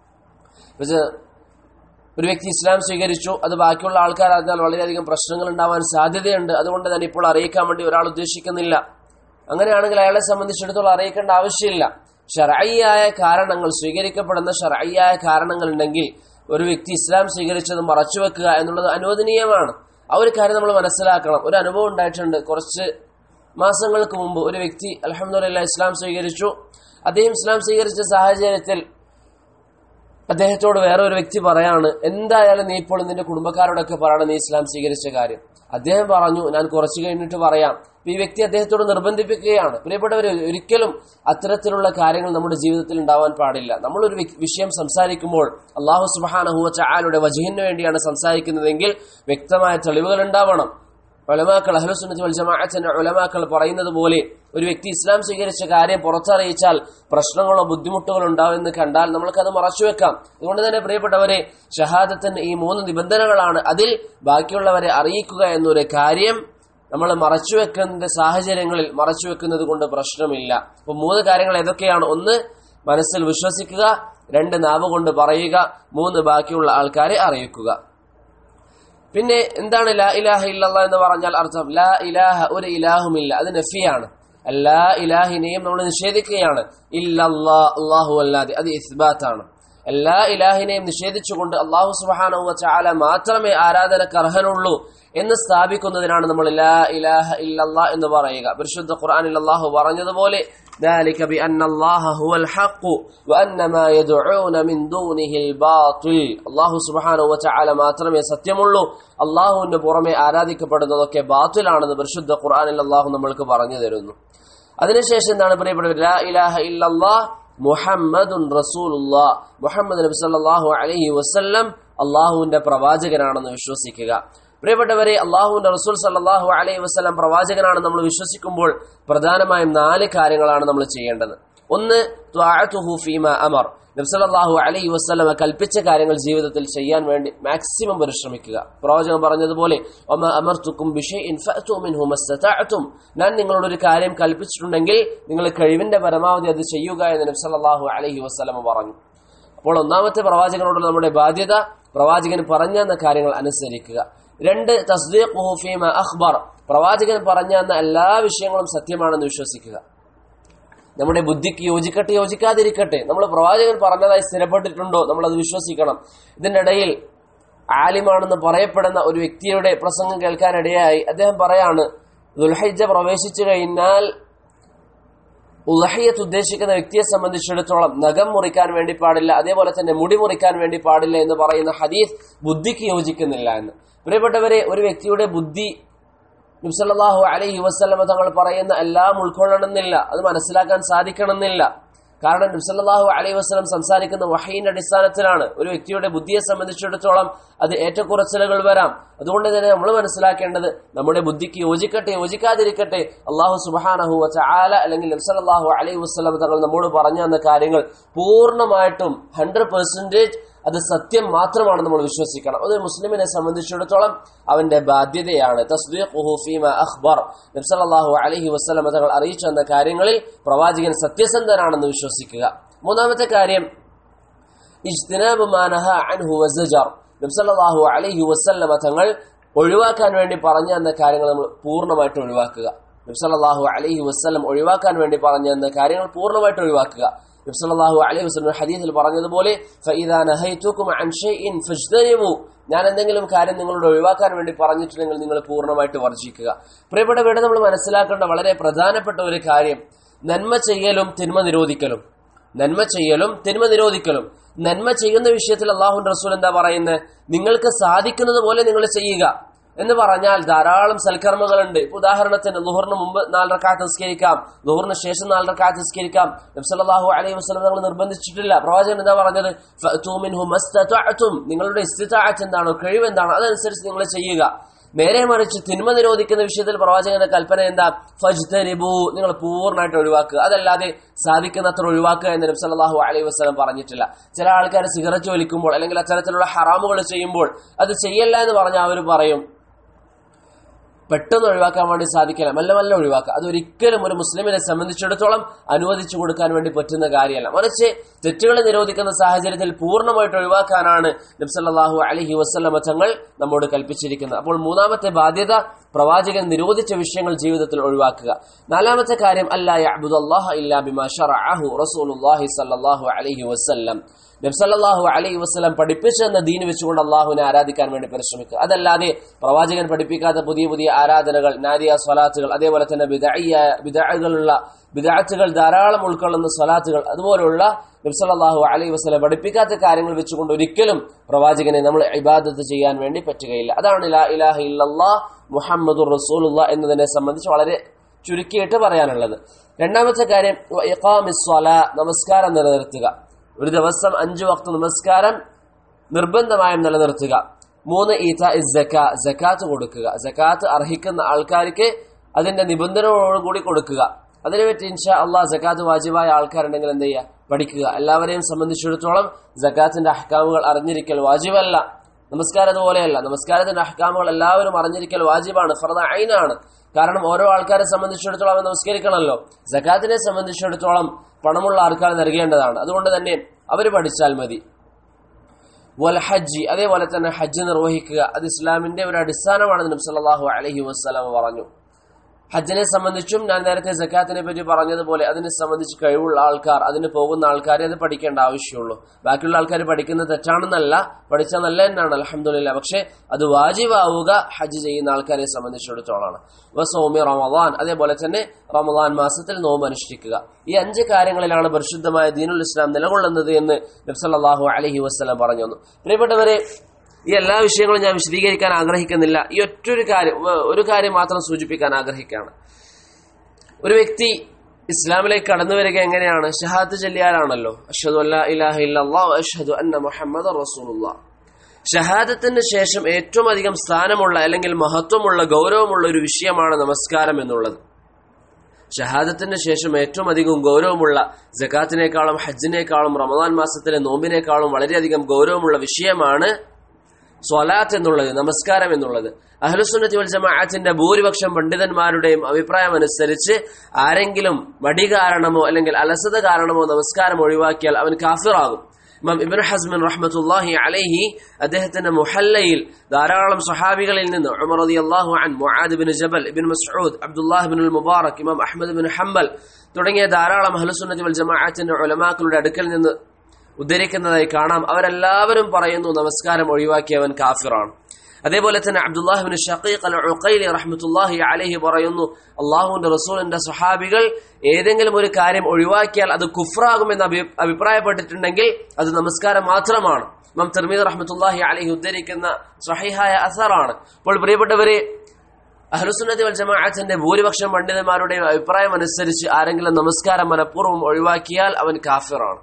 Speaker 1: ഒരു വ്യക്തി ഇസ്ലാം സ്വീകരിച്ചു അത് ബാക്കിയുള്ള ആൾക്കാർ അറിഞ്ഞാൽ വളരെയധികം പ്രശ്നങ്ങൾ ഉണ്ടാവാൻ സാധ്യതയുണ്ട് അതുകൊണ്ട് തന്നെ ഇപ്പോൾ അറിയിക്കാൻ വേണ്ടി ഒരാൾ ഉദ്ദേശിക്കുന്നില്ല അങ്ങനെയാണെങ്കിൽ അയാളെ സംബന്ധിച്ചിടത്തോളം അറിയിക്കേണ്ട ആവശ്യമില്ല ഷറയ്യായ കാരണങ്ങൾ സ്വീകരിക്കപ്പെടുന്ന ഷറയ്യായ കാരണങ്ങൾ ഉണ്ടെങ്കിൽ ഒരു വ്യക്തി ഇസ്ലാം സ്വീകരിച്ചത് മറച്ചുവെക്കുക എന്നുള്ളത് അനുവദനീയമാണ് ആ ഒരു കാര്യം നമ്മൾ മനസ്സിലാക്കണം ഒരു അനുഭവം ഉണ്ടായിട്ടുണ്ട് കുറച്ച് മാസങ്ങൾക്ക് മുമ്പ് ഒരു വ്യക്തി അലഹമുല്ല ഇസ്ലാം സ്വീകരിച്ചു അദ്ദേഹം ഇസ്ലാം സ്വീകരിച്ച സാഹചര്യത്തിൽ അദ്ദേഹത്തോട് വേറെ ഒരു വ്യക്തി പറയാണ് എന്തായാലും നീ ഇപ്പോൾ നിന്റെ കുടുംബക്കാരോടൊക്കെ പറയണം നീ ഇസ്ലാം സ്വീകരിച്ച കാര്യം അദ്ദേഹം പറഞ്ഞു ഞാൻ കുറച്ചു കഴിഞ്ഞിട്ട് പറയാം ഈ വ്യക്തി അദ്ദേഹത്തോട് നിർബന്ധിപ്പിക്കുകയാണ് പ്രിയപ്പെട്ടവർ ഒരിക്കലും അത്തരത്തിലുള്ള കാര്യങ്ങൾ നമ്മുടെ ജീവിതത്തിൽ ഉണ്ടാവാൻ പാടില്ല നമ്മളൊരു വിഷയം സംസാരിക്കുമ്പോൾ അള്ളാഹു സുബാനഹുവ ചായാലുടെ വജീഹിന് വേണ്ടിയാണ് സംസാരിക്കുന്നതെങ്കിൽ വ്യക്തമായ തെളിവുകൾ ഉണ്ടാവണം ഉലമാക്കൾ അഹ്ലുസുന്നത്ത് വൽ ജമാഅത്തിന്റെ ഉലമാക്കൾ പറയുന്നത് പോലെ ഒരു വ്യക്തി ഇസ്ലാം സ്വീകരിച്ച കാര്യം പുറത്തറിയിച്ചാൽ പ്രശ്നങ്ങളോ ബുദ്ധിമുട്ടുകളോ ഉണ്ടാവുമെന്ന് കണ്ടാൽ നമ്മൾക്കത് മറച്ചുവെക്കാം അതുകൊണ്ട് തന്നെ പ്രിയപ്പെട്ടവരെ ഷഹാദത്തിന് ഈ മൂന്ന് നിബന്ധനകളാണ് അതിൽ ബാക്കിയുള്ളവരെ അറിയിക്കുക എന്നൊരു കാര്യം നമ്മൾ മറച്ചുവെക്കുന്ന സാഹചര്യങ്ങളിൽ മറച്ചുവെക്കുന്നത് കൊണ്ട് പ്രശ്നമില്ല അപ്പൊ മൂന്ന് കാര്യങ്ങൾ ഏതൊക്കെയാണ് ഒന്ന് മനസ്സിൽ വിശ്വസിക്കുക രണ്ട് നാവ് കൊണ്ട് പറയുക മൂന്ന് ബാക്കിയുള്ള ആൾക്കാരെ അറിയിക്കുക പിന്നെ എന്താണ് ലാ ഇലാഹ ഇല്ലല്ലാ എന്ന് പറഞ്ഞാൽ അർത്ഥം ലാ ഇലാഹ ഒരു ഇലാഹുമില്ല അത് നഫിയാണ് എല്ലാ ഇലാഹിനെയും നമ്മൾ നിഷേധിക്കുകയാണ് ഇല്ലല്ലാ അള്ളാഹു അല്ലാതെ അത് ഇസ്ബാത്താണ് എല്ലാ ഇലാഹിനെയും നിഷേധിച്ചുകൊണ്ട് അള്ളാഹു സുബാനവ ചാല മാത്രമേ ആരാധനക്ക് അർഹനുള്ളൂ എന്ന് സ്ഥാപിക്കുന്നതിനാണ് നമ്മൾ ലാ ഇലാഹ ഇല്ലല്ലാ എന്ന് പറയുക പരിശുദ്ധ ഖുർആനിൽ അള്ളാഹു പറഞ്ഞതുപോലെ ذلك بأن الله هو الحق وأن ما يدعون من دونه الباطل അള്ളാഹു സുബ്ഹാനഹു വതആല മാത്രമേ സത്യമുള്ളൂ അള്ളാഹുവിന്റെ പുറമെ ആരാധിക്കപ്പെടുന്നതൊക്കെ ബാത്തിലാണെന്ന് പരിശുദ്ധ ഖുർആനിൽ അള്ളാഹു നമ്മൾക്ക് പറഞ്ഞു തരുന്നു അതിനുശേഷം എന്താണ് പ്രിയപ്പെട്ടവർ ലാ ഇലാഹ ഇല്ലല്ലാ മുഹമ്മദുൻ റസൂലുള്ളാ മുഹമ്മദ് നബി സല്ലല്ലാഹു അലൈഹി വസല്ലം അള്ളാഹുവിന്റെ പ്രവാചകനാണെന്ന് വിശ്വസിക്കുക പ്രിയപ്പെട്ടവരെ അള്ളാഹുവിന്റെ റസൂൽ സല്ലാഹു അലൈഹി വസ്ലം പ്രവാചകനാണ് നമ്മൾ വിശ്വസിക്കുമ്പോൾ പ്രധാനമായും നാല് കാര്യങ്ങളാണ് നമ്മൾ ചെയ്യേണ്ടത് ഒന്ന് ഫീമ അമർ നബ്സല്ലാഹു അലൈഹി വസ്ലമ കൽപ്പിച്ച കാര്യങ്ങൾ ജീവിതത്തിൽ ചെയ്യാൻ വേണ്ടി മാക്സിമം പരിശ്രമിക്കുക പ്രവാചകൻ പറഞ്ഞതുപോലെ ഞാൻ നിങ്ങളോട് ഒരു കാര്യം കൽപ്പിച്ചിട്ടുണ്ടെങ്കിൽ നിങ്ങൾ കഴിവിന്റെ പരമാവധി അത് ചെയ്യുക എന്ന് നബ്സല്ലാഹു അലൈഹി വസ്ലമ പറഞ്ഞു അപ്പോൾ ഒന്നാമത്തെ പ്രവാചകനോടുള്ള നമ്മുടെ ബാധ്യത പ്രവാചകൻ പറഞ്ഞെന്ന കാര്യങ്ങൾ അനുസരിക്കുക രണ്ട് തസ്ദീഖ് ഫീമ അഖ്ബർ പ്രവാചകൻ പറഞ്ഞ തന്ന എല്ലാ വിഷയങ്ങളും സത്യമാണെന്ന് വിശ്വസിക്കുക നമ്മുടെ ബുദ്ധിക്ക് യോജിക്കട്ടെ യോജിക്കാതിരിക്കട്ടെ നമ്മൾ പ്രവാചകൻ പറഞ്ഞതായി സ്ഥിരപ്പെട്ടിട്ടുണ്ടോ നമ്മൾ അത് വിശ്വസിക്കണം ഇതിന്റെ ഇടയിൽ ആലിമാണെന്ന് പറയപ്പെടുന്ന ഒരു വ്യക്തിയുടെ പ്രസംഗം കേൾക്കാനിടയായി അദ്ദേഹം പറയാണ് ദുൽഹൈജ പ്രവേശിച്ചു കഴിഞ്ഞാൽ ഉലഹയ്യത്ത് ഉദ്ദേശിക്കുന്ന വ്യക്തിയെ സംബന്ധിച്ചിടത്തോളം നഖം മുറിക്കാൻ വേണ്ടി പാടില്ല അതേപോലെ തന്നെ മുടി മുറിക്കാൻ വേണ്ടി പാടില്ല എന്ന് പറയുന്ന ഹദീസ് ബുദ്ധിക്ക് യോജിക്കുന്നില്ല എന്ന് പ്രിയപ്പെട്ടവരെ ഒരു വ്യക്തിയുടെ ബുദ്ധി നബ്സല്ലാഹു അലൈഹി വസ്ലമ തങ്ങൾ പറയുന്ന എല്ലാം ഉൾക്കൊള്ളണമെന്നില്ല അത് മനസ്സിലാക്കാൻ സാധിക്കണമെന്നില്ല കാരണം നബ്സല്ലാഹു അലൈഹി വസ്ലം സംസാരിക്കുന്ന വഹീന്റെ അടിസ്ഥാനത്തിലാണ് ഒരു വ്യക്തിയുടെ ബുദ്ധിയെ സംബന്ധിച്ചിടത്തോളം അത് ഏറ്റക്കുറച്ചിലുകൾ വരാം അതുകൊണ്ട് തന്നെ നമ്മൾ മനസ്സിലാക്കേണ്ടത് നമ്മുടെ ബുദ്ധിക്ക് യോജിക്കട്ടെ യോജിക്കാതിരിക്കട്ടെ അള്ളാഹു സുബാനഹു ആല അല്ലെങ്കിൽ നബ്സല്ലാഹു അലൈഹി വസ്ലം തങ്ങൾ നമ്മോട് പറഞ്ഞു തന്ന കാര്യങ്ങൾ പൂർണ്ണമായിട്ടും ഹൺഡ്രഡ് പെർസെന്റേജ് അത് സത്യം മാത്രമാണ് നമ്മൾ വിശ്വസിക്കണം അത് മുസ്ലിമിനെ സംബന്ധിച്ചിടത്തോളം അവന്റെ ബാധ്യതയാണ് അഖ്ബർ നബ്സല്ലാഹു അലഹി വസ്ലം തങ്ങൾ അറിയിച്ചു വന്ന കാര്യങ്ങളിൽ പ്രവാചകൻ സത്യസന്ധനാണെന്ന് വിശ്വസിക്കുക മൂന്നാമത്തെ കാര്യം ഇജ്തിനാബ് മാനഹ അൻഹു വസജർ നബ്സല്ലാഹു അലഹി വസ്ലമ തങ്ങൾ ഒഴിവാക്കാൻ വേണ്ടി പറഞ്ഞു തന്ന കാര്യങ്ങൾ നമ്മൾ പൂർണ്ണമായിട്ട് ഒഴിവാക്കുക നബ്സല്ലാഹു അലഹി വസ്ലം ഒഴിവാക്കാൻ വേണ്ടി പറഞ്ഞു തന്ന കാര്യങ്ങൾ പൂർണ്ണമായിട്ട് ഒഴിവാക്കുക നബ്സല്ലാഹു അലൈഹി വസ്ലം ഹദീസിൽ പറഞ്ഞതുപോലെ ഞാൻ എന്തെങ്കിലും കാര്യം നിങ്ങളോട് ഒഴിവാക്കാൻ വേണ്ടി പറഞ്ഞിട്ടുണ്ടെങ്കിൽ നിങ്ങൾ പൂർണ്ണമായിട്ട് വർജിക്കുക പ്രിയപ്പെട്ട വീട് നമ്മൾ മനസ്സിലാക്കേണ്ട വളരെ പ്രധാനപ്പെട്ട ഒരു കാര്യം നന്മ ചെയ്യലും തിന്മ നിരോധിക്കലും നന്മ ചെയ്യലും തിന്മ നിരോധിക്കലും നന്മ ചെയ്യുന്ന വിഷയത്തിൽ അള്ളാഹു റസൂൽ എന്താ പറയുന്നത് നിങ്ങൾക്ക് സാധിക്കുന്നത് പോലെ നിങ്ങൾ ചെയ്യുക എന്ന് പറഞ്ഞാൽ ധാരാളം സൽക്കർമ്മങ്ങളുണ്ട് ഇപ്പൊ ഉദാഹരണത്തിന് ലുഹറിന് മുമ്പ് നാലരക്കാത്ത് നിസ്കരിക്കാം ലുഹറിന് ശേഷം നാലരക്കാത്ത് നിസ്കരിക്കാം നബ്സല്ലാഹു അലൈഹി വസ്ലം നിങ്ങൾ നിർബന്ധിച്ചിട്ടില്ല പ്രവാചകൻ എന്താ പറഞ്ഞത് നിങ്ങളുടെ ഇസ്തിത്താഴത്ത് എന്താണോ കഴിവ് എന്താണോ അതനുസരിച്ച് നിങ്ങൾ ചെയ്യുക നേരെ മറിച്ച് തിന്മ നിരോധിക്കുന്ന വിഷയത്തിൽ പ്രവാചകന്റെ കൽപ്പന എന്താ ഫജ്തനിബു നിങ്ങൾ പൂർണ്ണമായിട്ട് ഒഴിവാക്കുക അതല്ലാതെ സാധിക്കുന്നത്ര ഒഴിവാക്കുക എന്ന് നബി സല്ലല്ലാഹു അലൈഹി വസല്ലം പറഞ്ഞിട്ടില്ല ചില ആൾക്കാർ സിഗരറ്റ് വലിക്കുമ്പോൾ അല്ലെങ്കിൽ അത്തരത്തിലുള്ള ഹറാമുകൾ ചെയ്യുമ്പോൾ അത് ചെയ്യല്ല എന്ന് പറഞ്ഞാൽ അവർ പറയും പെട്ടെന്ന് ഒഴിവാക്കാൻ വേണ്ടി സാധിക്കില്ല മെല്ലെ മെല്ലെ ഒഴിവാക്കുക അതൊരിക്കലും ഒരു മുസ്ലിമിനെ സംബന്ധിച്ചിടത്തോളം അനുവദിച്ചു കൊടുക്കാൻ വേണ്ടി പറ്റുന്ന കാര്യമല്ല മറിച്ച് തെറ്റുകൾ നിരോധിക്കുന്ന സാഹചര്യത്തിൽ പൂർണ്ണമായിട്ട് ഒഴിവാക്കാനാണ് നബ്സല്ലാഹു അലഹി വസ്ലമ തങ്ങൾ നമ്മോട് കൽപ്പിച്ചിരിക്കുന്നത് അപ്പോൾ മൂന്നാമത്തെ ബാധ്യത പ്രവാചകൻ നിരോധിച്ച വിഷയങ്ങൾ ജീവിതത്തിൽ ഒഴിവാക്കുക നാലാമത്തെ കാര്യം അല്ലാഹ് ഇല്ലാ ബിമാ ഷറഅഹു റസൂലുള്ളാഹി സ്വല്ലല്ലാഹു അലൈഹി വസല്ലം നബ്സല്ലാഹു അലൈഹി വസ്ലം പഠിപ്പിച്ചെന്ന ദീൻ വെച്ചുകൊണ്ട് അള്ളാഹുവിനെ ആരാധിക്കാൻ വേണ്ടി പരിശ്രമിക്കുക അതല്ലാതെ പ്രവാചകൻ പഠിപ്പിക്കാത്ത പുതിയ പുതിയ ആരാധനകൾ നാരിയ സ്വലാത്തുകൾ അതേപോലെ തന്നെ വിദാകളുള്ള വിദാത്തുകൾ ധാരാളം ഉൾക്കൊള്ളുന്ന സ്വലാത്തുകൾ അതുപോലുള്ള നബ്സല്ലാഹു അലൈഹി വസ്ലം പഠിപ്പിക്കാത്ത കാര്യങ്ങൾ വെച്ചുകൊണ്ട് ഒരിക്കലും പ്രവാചകനെ നമ്മൾ ഇബാദത്ത് ചെയ്യാൻ വേണ്ടി പറ്റുകയില്ല അതാണ് ലാ ഇലാഹ ഇല്ലല്ലാ മുഹമ്മദുർ റസൂലുള്ള എന്നതിനെ സംബന്ധിച്ച് വളരെ ചുരുക്കിയിട്ട് പറയാനുള്ളത് രണ്ടാമത്തെ കാര്യം നമസ്കാരം നിലനിർത്തുക ഒരു ദിവസം അഞ്ചു വക്ത നമസ്കാരം നിർബന്ധമായും നിലനിർത്തുക മൂന്ന് ഈത്ത ജക്ക ജക്കാത്ത് കൊടുക്കുക ജക്കാത്ത് അർഹിക്കുന്ന ആൾക്കാർക്ക് അതിന്റെ നിബന്ധനകളോടുകൂടി കൊടുക്കുക അതിനെപ്പറ്റി ഇൻഷാ അള്ളാഹ് ജക്കാത്ത് വാജിബായ ആൾക്കാരുണ്ടെങ്കിൽ എന്ത് ചെയ്യുക പഠിക്കുക എല്ലാവരെയും സംബന്ധിച്ചിടത്തോളം ജക്കാത്തിന്റെ അഹ്കാമുകൾ അറിഞ്ഞിരിക്കൽ വാജിബല്ല നമസ്കാരം അതുപോലെയല്ല നമസ്കാരത്തിന്റെ അഹ്കാമുകൾ എല്ലാവരും അറിഞ്ഞിരിക്കൽ വാജിബാണ് ഫർദ ഐനാണ് കാരണം ഓരോ ആൾക്കാരെ സംബന്ധിച്ചിടത്തോളം അവൻ നമസ്കരിക്കണമല്ലോ ജക്കാത്തിനെ സംബന്ധിച്ചിടത്തോളം പണമുള്ള ആൾക്കാർ നൽകേണ്ടതാണ് അതുകൊണ്ട് തന്നെ അവർ പഠിച്ചാൽ മതി വൽ ഹജ്ജി അതേപോലെ തന്നെ ഹജ്ജ് നിർവഹിക്കുക അത് ഇസ്ലാമിന്റെ ഒരു അടിസ്ഥാനമാണെന്ന് നബി സല്ലല്ലാഹു അലൈഹി വസ്ലാം പറഞ്ഞു ഹജ്ജിനെ സംബന്ധിച്ചും ഞാൻ നേരത്തെ ജക്കാത്തിനെ പറ്റി പറഞ്ഞതുപോലെ അതിനെ സംബന്ധിച്ച് കഴിവുള്ള ആൾക്കാർ അതിന് പോകുന്ന ആൾക്കാരെ അത് പഠിക്കേണ്ട ആവശ്യമുള്ളൂ ബാക്കിയുള്ള ആൾക്കാർ പഠിക്കുന്നത് തെറ്റാണെന്നല്ല പഠിച്ചാൽ നല്ല തന്നെയാണ് അലഹമുല്ല പക്ഷെ അത് വാജിബാവുക ഹജ്ജ് ചെയ്യുന്ന ആൾക്കാരെ സംബന്ധിച്ചിടത്തോളാണ് വസോമി റമദാൻ അതേപോലെ തന്നെ റമദാൻ മാസത്തിൽ നോമ്പ് അനുഷ്ഠിക്കുക ഈ അഞ്ച് കാര്യങ്ങളിലാണ് പരിശുദ്ധമായ ദീനുൽ ഇസ്ലാം നിലകൊള്ളുന്നത് എന്ന് നബ്സല്ലാഹു അലഹി വസ്ലം പറഞ്ഞു തന്നു പ്രിയപ്പെട്ടവരെ ഈ എല്ലാ വിഷയങ്ങളും ഞാൻ വിശദീകരിക്കാൻ ആഗ്രഹിക്കുന്നില്ല ഈ ഒറ്റൊരു കാര്യം ഒരു കാര്യം മാത്രം സൂചിപ്പിക്കാൻ ആഗ്രഹിക്കുകയാണ് ഒരു വ്യക്തി ഇസ്ലാമിലേക്ക് കടന്നു വരിക എങ്ങനെയാണ് ഷഹാദ് ചൊല്ലിയാലാണല്ലോ അഷ്ഹദു അല്ലാ ഇലാഹ ഇല്ലല്ലാഹ് അഷ്ഹദു അന്ന മുഹമ്മദ് റസൂലുള്ളാഹ് ഷഹാദത്തിന് ശേഷം ഏറ്റവും അധികം സ്ഥാനമുള്ള അല്ലെങ്കിൽ മഹത്വമുള്ള ഗൗരവമുള്ള ഒരു വിഷയമാണ് നമസ്കാരം എന്നുള്ളത് ഷഹാദത്തിന് ശേഷം ഏറ്റവും അധികം ഗൗരവമുള്ള ജക്കാത്തിനേക്കാളും ഹജ്ജിനേക്കാളും റമദാൻ മാസത്തിലെ നോമ്പിനേക്കാളും വളരെയധികം ഗൗരവമുള്ള വിഷയമാണ് സ്വലാത്ത് എന്നുള്ളത് നമസ്കാരം എന്നുള്ളത് അഹ്ലുസുന്നത്തി വൽ ജമാഅത്തിന്റെ ഭൂരിപക്ഷം പണ്ഡിതന്മാരുടെയും അഭിപ്രായം അനുസരിച്ച് ആരെങ്കിലും മടി കാരണമോ അല്ലെങ്കിൽ അലസത കാരണമോ നമസ്കാരം ഒഴിവാക്കിയാൽ അവൻ കാഫിറാകും ഇമാം ഇബ്നു ഹസ്മിൻ റഹ്മത്തുള്ളാഹി അലൈഹി അദ്ദേഹത്തിന്റെ മുഹല്ലയിൽ ധാരാളം സഹാബികളിൽ നിന്ന് ഉമർ റളിയല്ലാഹു അൻ Muadh bin Jabal ibn Masud Abdullah bin Mubarak ഇമാം അഹ്മദ് ബിൻ ഹംബൽ തുടങ്ങിയ ധാരാളം അഹ്ലുസുന്നത്തി വൽ ജമാഅത്തിന്റെ ഉലമാക്കളുടെ അടുക്കൽ നിന്ന് ഉദ്ധരിക്കുന്നതായി കാണാം അവരെല്ലാവരും പറയുന്നു നമസ്കാരം ഒഴിവാക്കിയവൻ കാഫിറാണ് അതേപോലെ തന്നെ അബ്ദുല്ലാഹിബിൻ ഷഖീഖ് അൽ ഉഖൈലി റഹ്മത്തുള്ളാഹി അലൈഹി പറയുന്നു അള്ളാഹുവിന്റെ റസൂലിന്റെ സ്വഹാബികൾ ഏതെങ്കിലും ഒരു കാര്യം ഒഴിവാക്കിയാൽ അത് കുഫ്രാകുമെന്ന് അഭി അഭിപ്രായപ്പെട്ടിട്ടുണ്ടെങ്കിൽ അത് നമസ്കാരം മാത്രമാണ് ഇമാം തിർമീദ് റഹ്മത്തുള്ളാഹി അലൈഹി ഉദ്ധരിക്കുന്ന സ്വഹീഹായ അസറാണ് അപ്പോൾ പ്രിയപ്പെട്ടവരെ അഹ്ലുസുന്നത്തി വൽ ജമാഅത്തിന്റെ ഭൂരിപക്ഷം പണ്ഡിതന്മാരുടെയും അഭിപ്രായം അനുസരിച്ച് ആരെങ്കിലും നമസ്കാരം മനഃപൂർവ്വം ഒഴിവാക്കിയാൽ അവൻ കാഫിറാണ്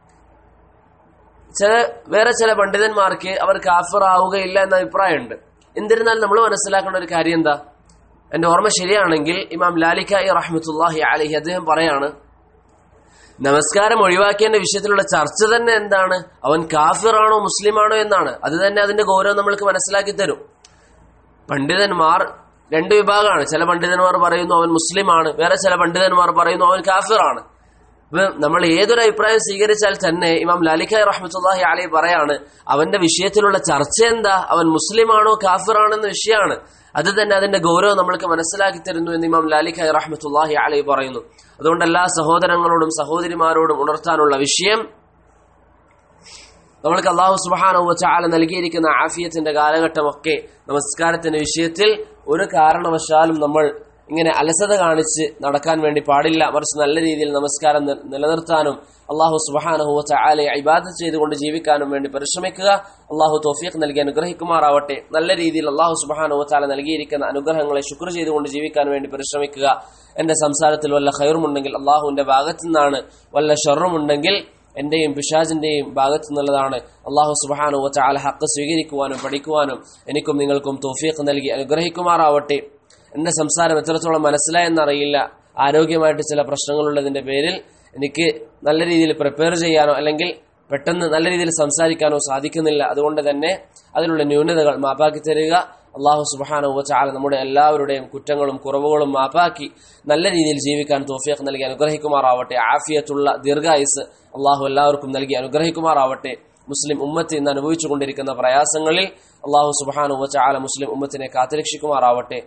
Speaker 1: ചില വേറെ ചില പണ്ഡിതന്മാർക്ക് അവർ കാഫർ ആവുകയില്ല എന്ന അഭിപ്രായമുണ്ട് എന്നിരുന്നാൽ നമ്മൾ മനസ്സിലാക്കേണ്ട ഒരു കാര്യം എന്താ എന്റെ ഓർമ്മ ശരിയാണെങ്കിൽ ഇമാം ലാലിക്കായി റഹ്മത്തുല്ലാഹി അലഹി അദ്ദേഹം പറയാണ് നമസ്കാരം ഒഴിവാക്കിയതിന്റെ വിഷയത്തിലുള്ള ചർച്ച തന്നെ എന്താണ് അവൻ കാഫിറാണോ മുസ്ലിമാണോ എന്നാണ് അത് തന്നെ അതിന്റെ ഗൗരവം നമ്മൾക്ക് മനസ്സിലാക്കി തരും പണ്ഡിതന്മാർ രണ്ട് വിഭാഗമാണ് ചില പണ്ഡിതന്മാർ പറയുന്നു അവൻ മുസ്ലിമാണ് വേറെ ചില പണ്ഡിതന്മാർ പറയുന്നു അവൻ കാഫിറാണ് ഇപ്പൊ നമ്മൾ ഏതൊരു അഭിപ്രായം സ്വീകരിച്ചാൽ തന്നെ ഇമാം ലാലിഖായ് റഹ്മത്തുല്ലാഹി അലി പറയാണ് അവന്റെ വിഷയത്തിലുള്ള ചർച്ച എന്താ അവൻ മുസ്ലിമാണോ കാഫിറാണോ എന്ന വിഷയമാണ് അത് തന്നെ അതിന്റെ ഗൗരവം നമ്മൾക്ക് മനസ്സിലാക്കി തരുന്നു എന്ന് ഇമാം ലാലിഖായ് റഹ്മത്തുല്ലാഹി അലി പറയുന്നു അതുകൊണ്ട് എല്ലാ സഹോദരങ്ങളോടും സഹോദരിമാരോടും ഉണർത്താനുള്ള വിഷയം നമ്മൾക്ക് അള്ളാഹു സുബാനോ ചാല നൽകിയിരിക്കുന്ന ആഫിയത്തിന്റെ കാലഘട്ടമൊക്കെ നമസ്കാരത്തിന്റെ വിഷയത്തിൽ ഒരു കാരണവശാലും നമ്മൾ ഇങ്ങനെ അലസത കാണിച്ച് നടക്കാൻ വേണ്ടി പാടില്ല മറിച്ച് നല്ല രീതിയിൽ നമസ്കാരം നി- നിലനിർത്താനും അള്ളാഹു സുബാനഹുവ ചാലെ ഇബാദത്ത് ചെയ്തുകൊണ്ട് ജീവിക്കാനും വേണ്ടി പരിശ്രമിക്കുക അള്ളാഹു തോഫീഖ് നൽകി അനുഗ്രഹിക്കുമാറാവട്ടെ നല്ല രീതിയിൽ അള്ളാഹു സുബാനുവ ചാല നൽകിയിരിക്കുന്ന അനുഗ്രഹങ്ങളെ ശുക്ർ ചെയ്തുകൊണ്ട് ജീവിക്കാൻ വേണ്ടി പരിശ്രമിക്കുക എന്റെ സംസാരത്തിൽ വല്ല ഖൈറുമുണ്ടെങ്കിൽ അള്ളാഹുവിന്റെ ഭാഗത്തു നിന്നാണ് വല്ല ഷറുമുണ്ടെങ്കിൽ എന്റെയും പിശാജിന്റെയും ഭാഗത്തു നിന്നുള്ളതാണ് അള്ളാഹു സുബാനു ചാല ഹക്ക് സ്വീകരിക്കുവാനും പഠിക്കുവാനും എനിക്കും നിങ്ങൾക്കും തോഫീഖ് നൽകി അനുഗ്രഹിക്കുമാറാവട്ടെ എന്റെ സംസാരം എത്രത്തോളം മനസ്സിലായെന്നറിയില്ല ആരോഗ്യമായിട്ട് ചില പ്രശ്നങ്ങളുള്ളതിന്റെ പേരിൽ എനിക്ക് നല്ല രീതിയിൽ പ്രിപ്പയർ ചെയ്യാനോ അല്ലെങ്കിൽ പെട്ടെന്ന് നല്ല രീതിയിൽ സംസാരിക്കാനോ സാധിക്കുന്നില്ല അതുകൊണ്ട് തന്നെ അതിലുള്ള ന്യൂനതകൾ മാപ്പാക്കി തരിക അള്ളാഹു സുബാനോ ചാല നമ്മുടെ എല്ലാവരുടെയും കുറ്റങ്ങളും കുറവുകളും മാപ്പാക്കി നല്ല രീതിയിൽ ജീവിക്കാൻ തോഫിയക്ക് നൽകി അനുഗ്രഹിക്കുമാറാവട്ടെ ആഫിയത്തുള്ള ദീർഘായുസ് അള്ളാഹു എല്ലാവർക്കും നൽകി അനുഗ്രഹിക്കുമാറാവട്ടെ മുസ്ലിം ഉമ്മത്ത് ഇന്ന് അനുഭവിച്ചുകൊണ്ടിരിക്കുന്ന പ്രയാസങ്ങളിൽ അള്ളാഹു സുബാനു ചാല മുസ്ലിം ഉമ്മത്തിനെ കാത്തുരക്ഷിക്കുമാറാവട്ടെ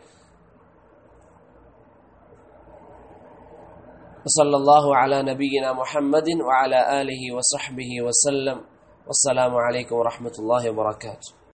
Speaker 1: وصلى الله على نبينا محمد وعلى آله وصحبه وسلم والسلام عليكم ورحمة الله وبركاته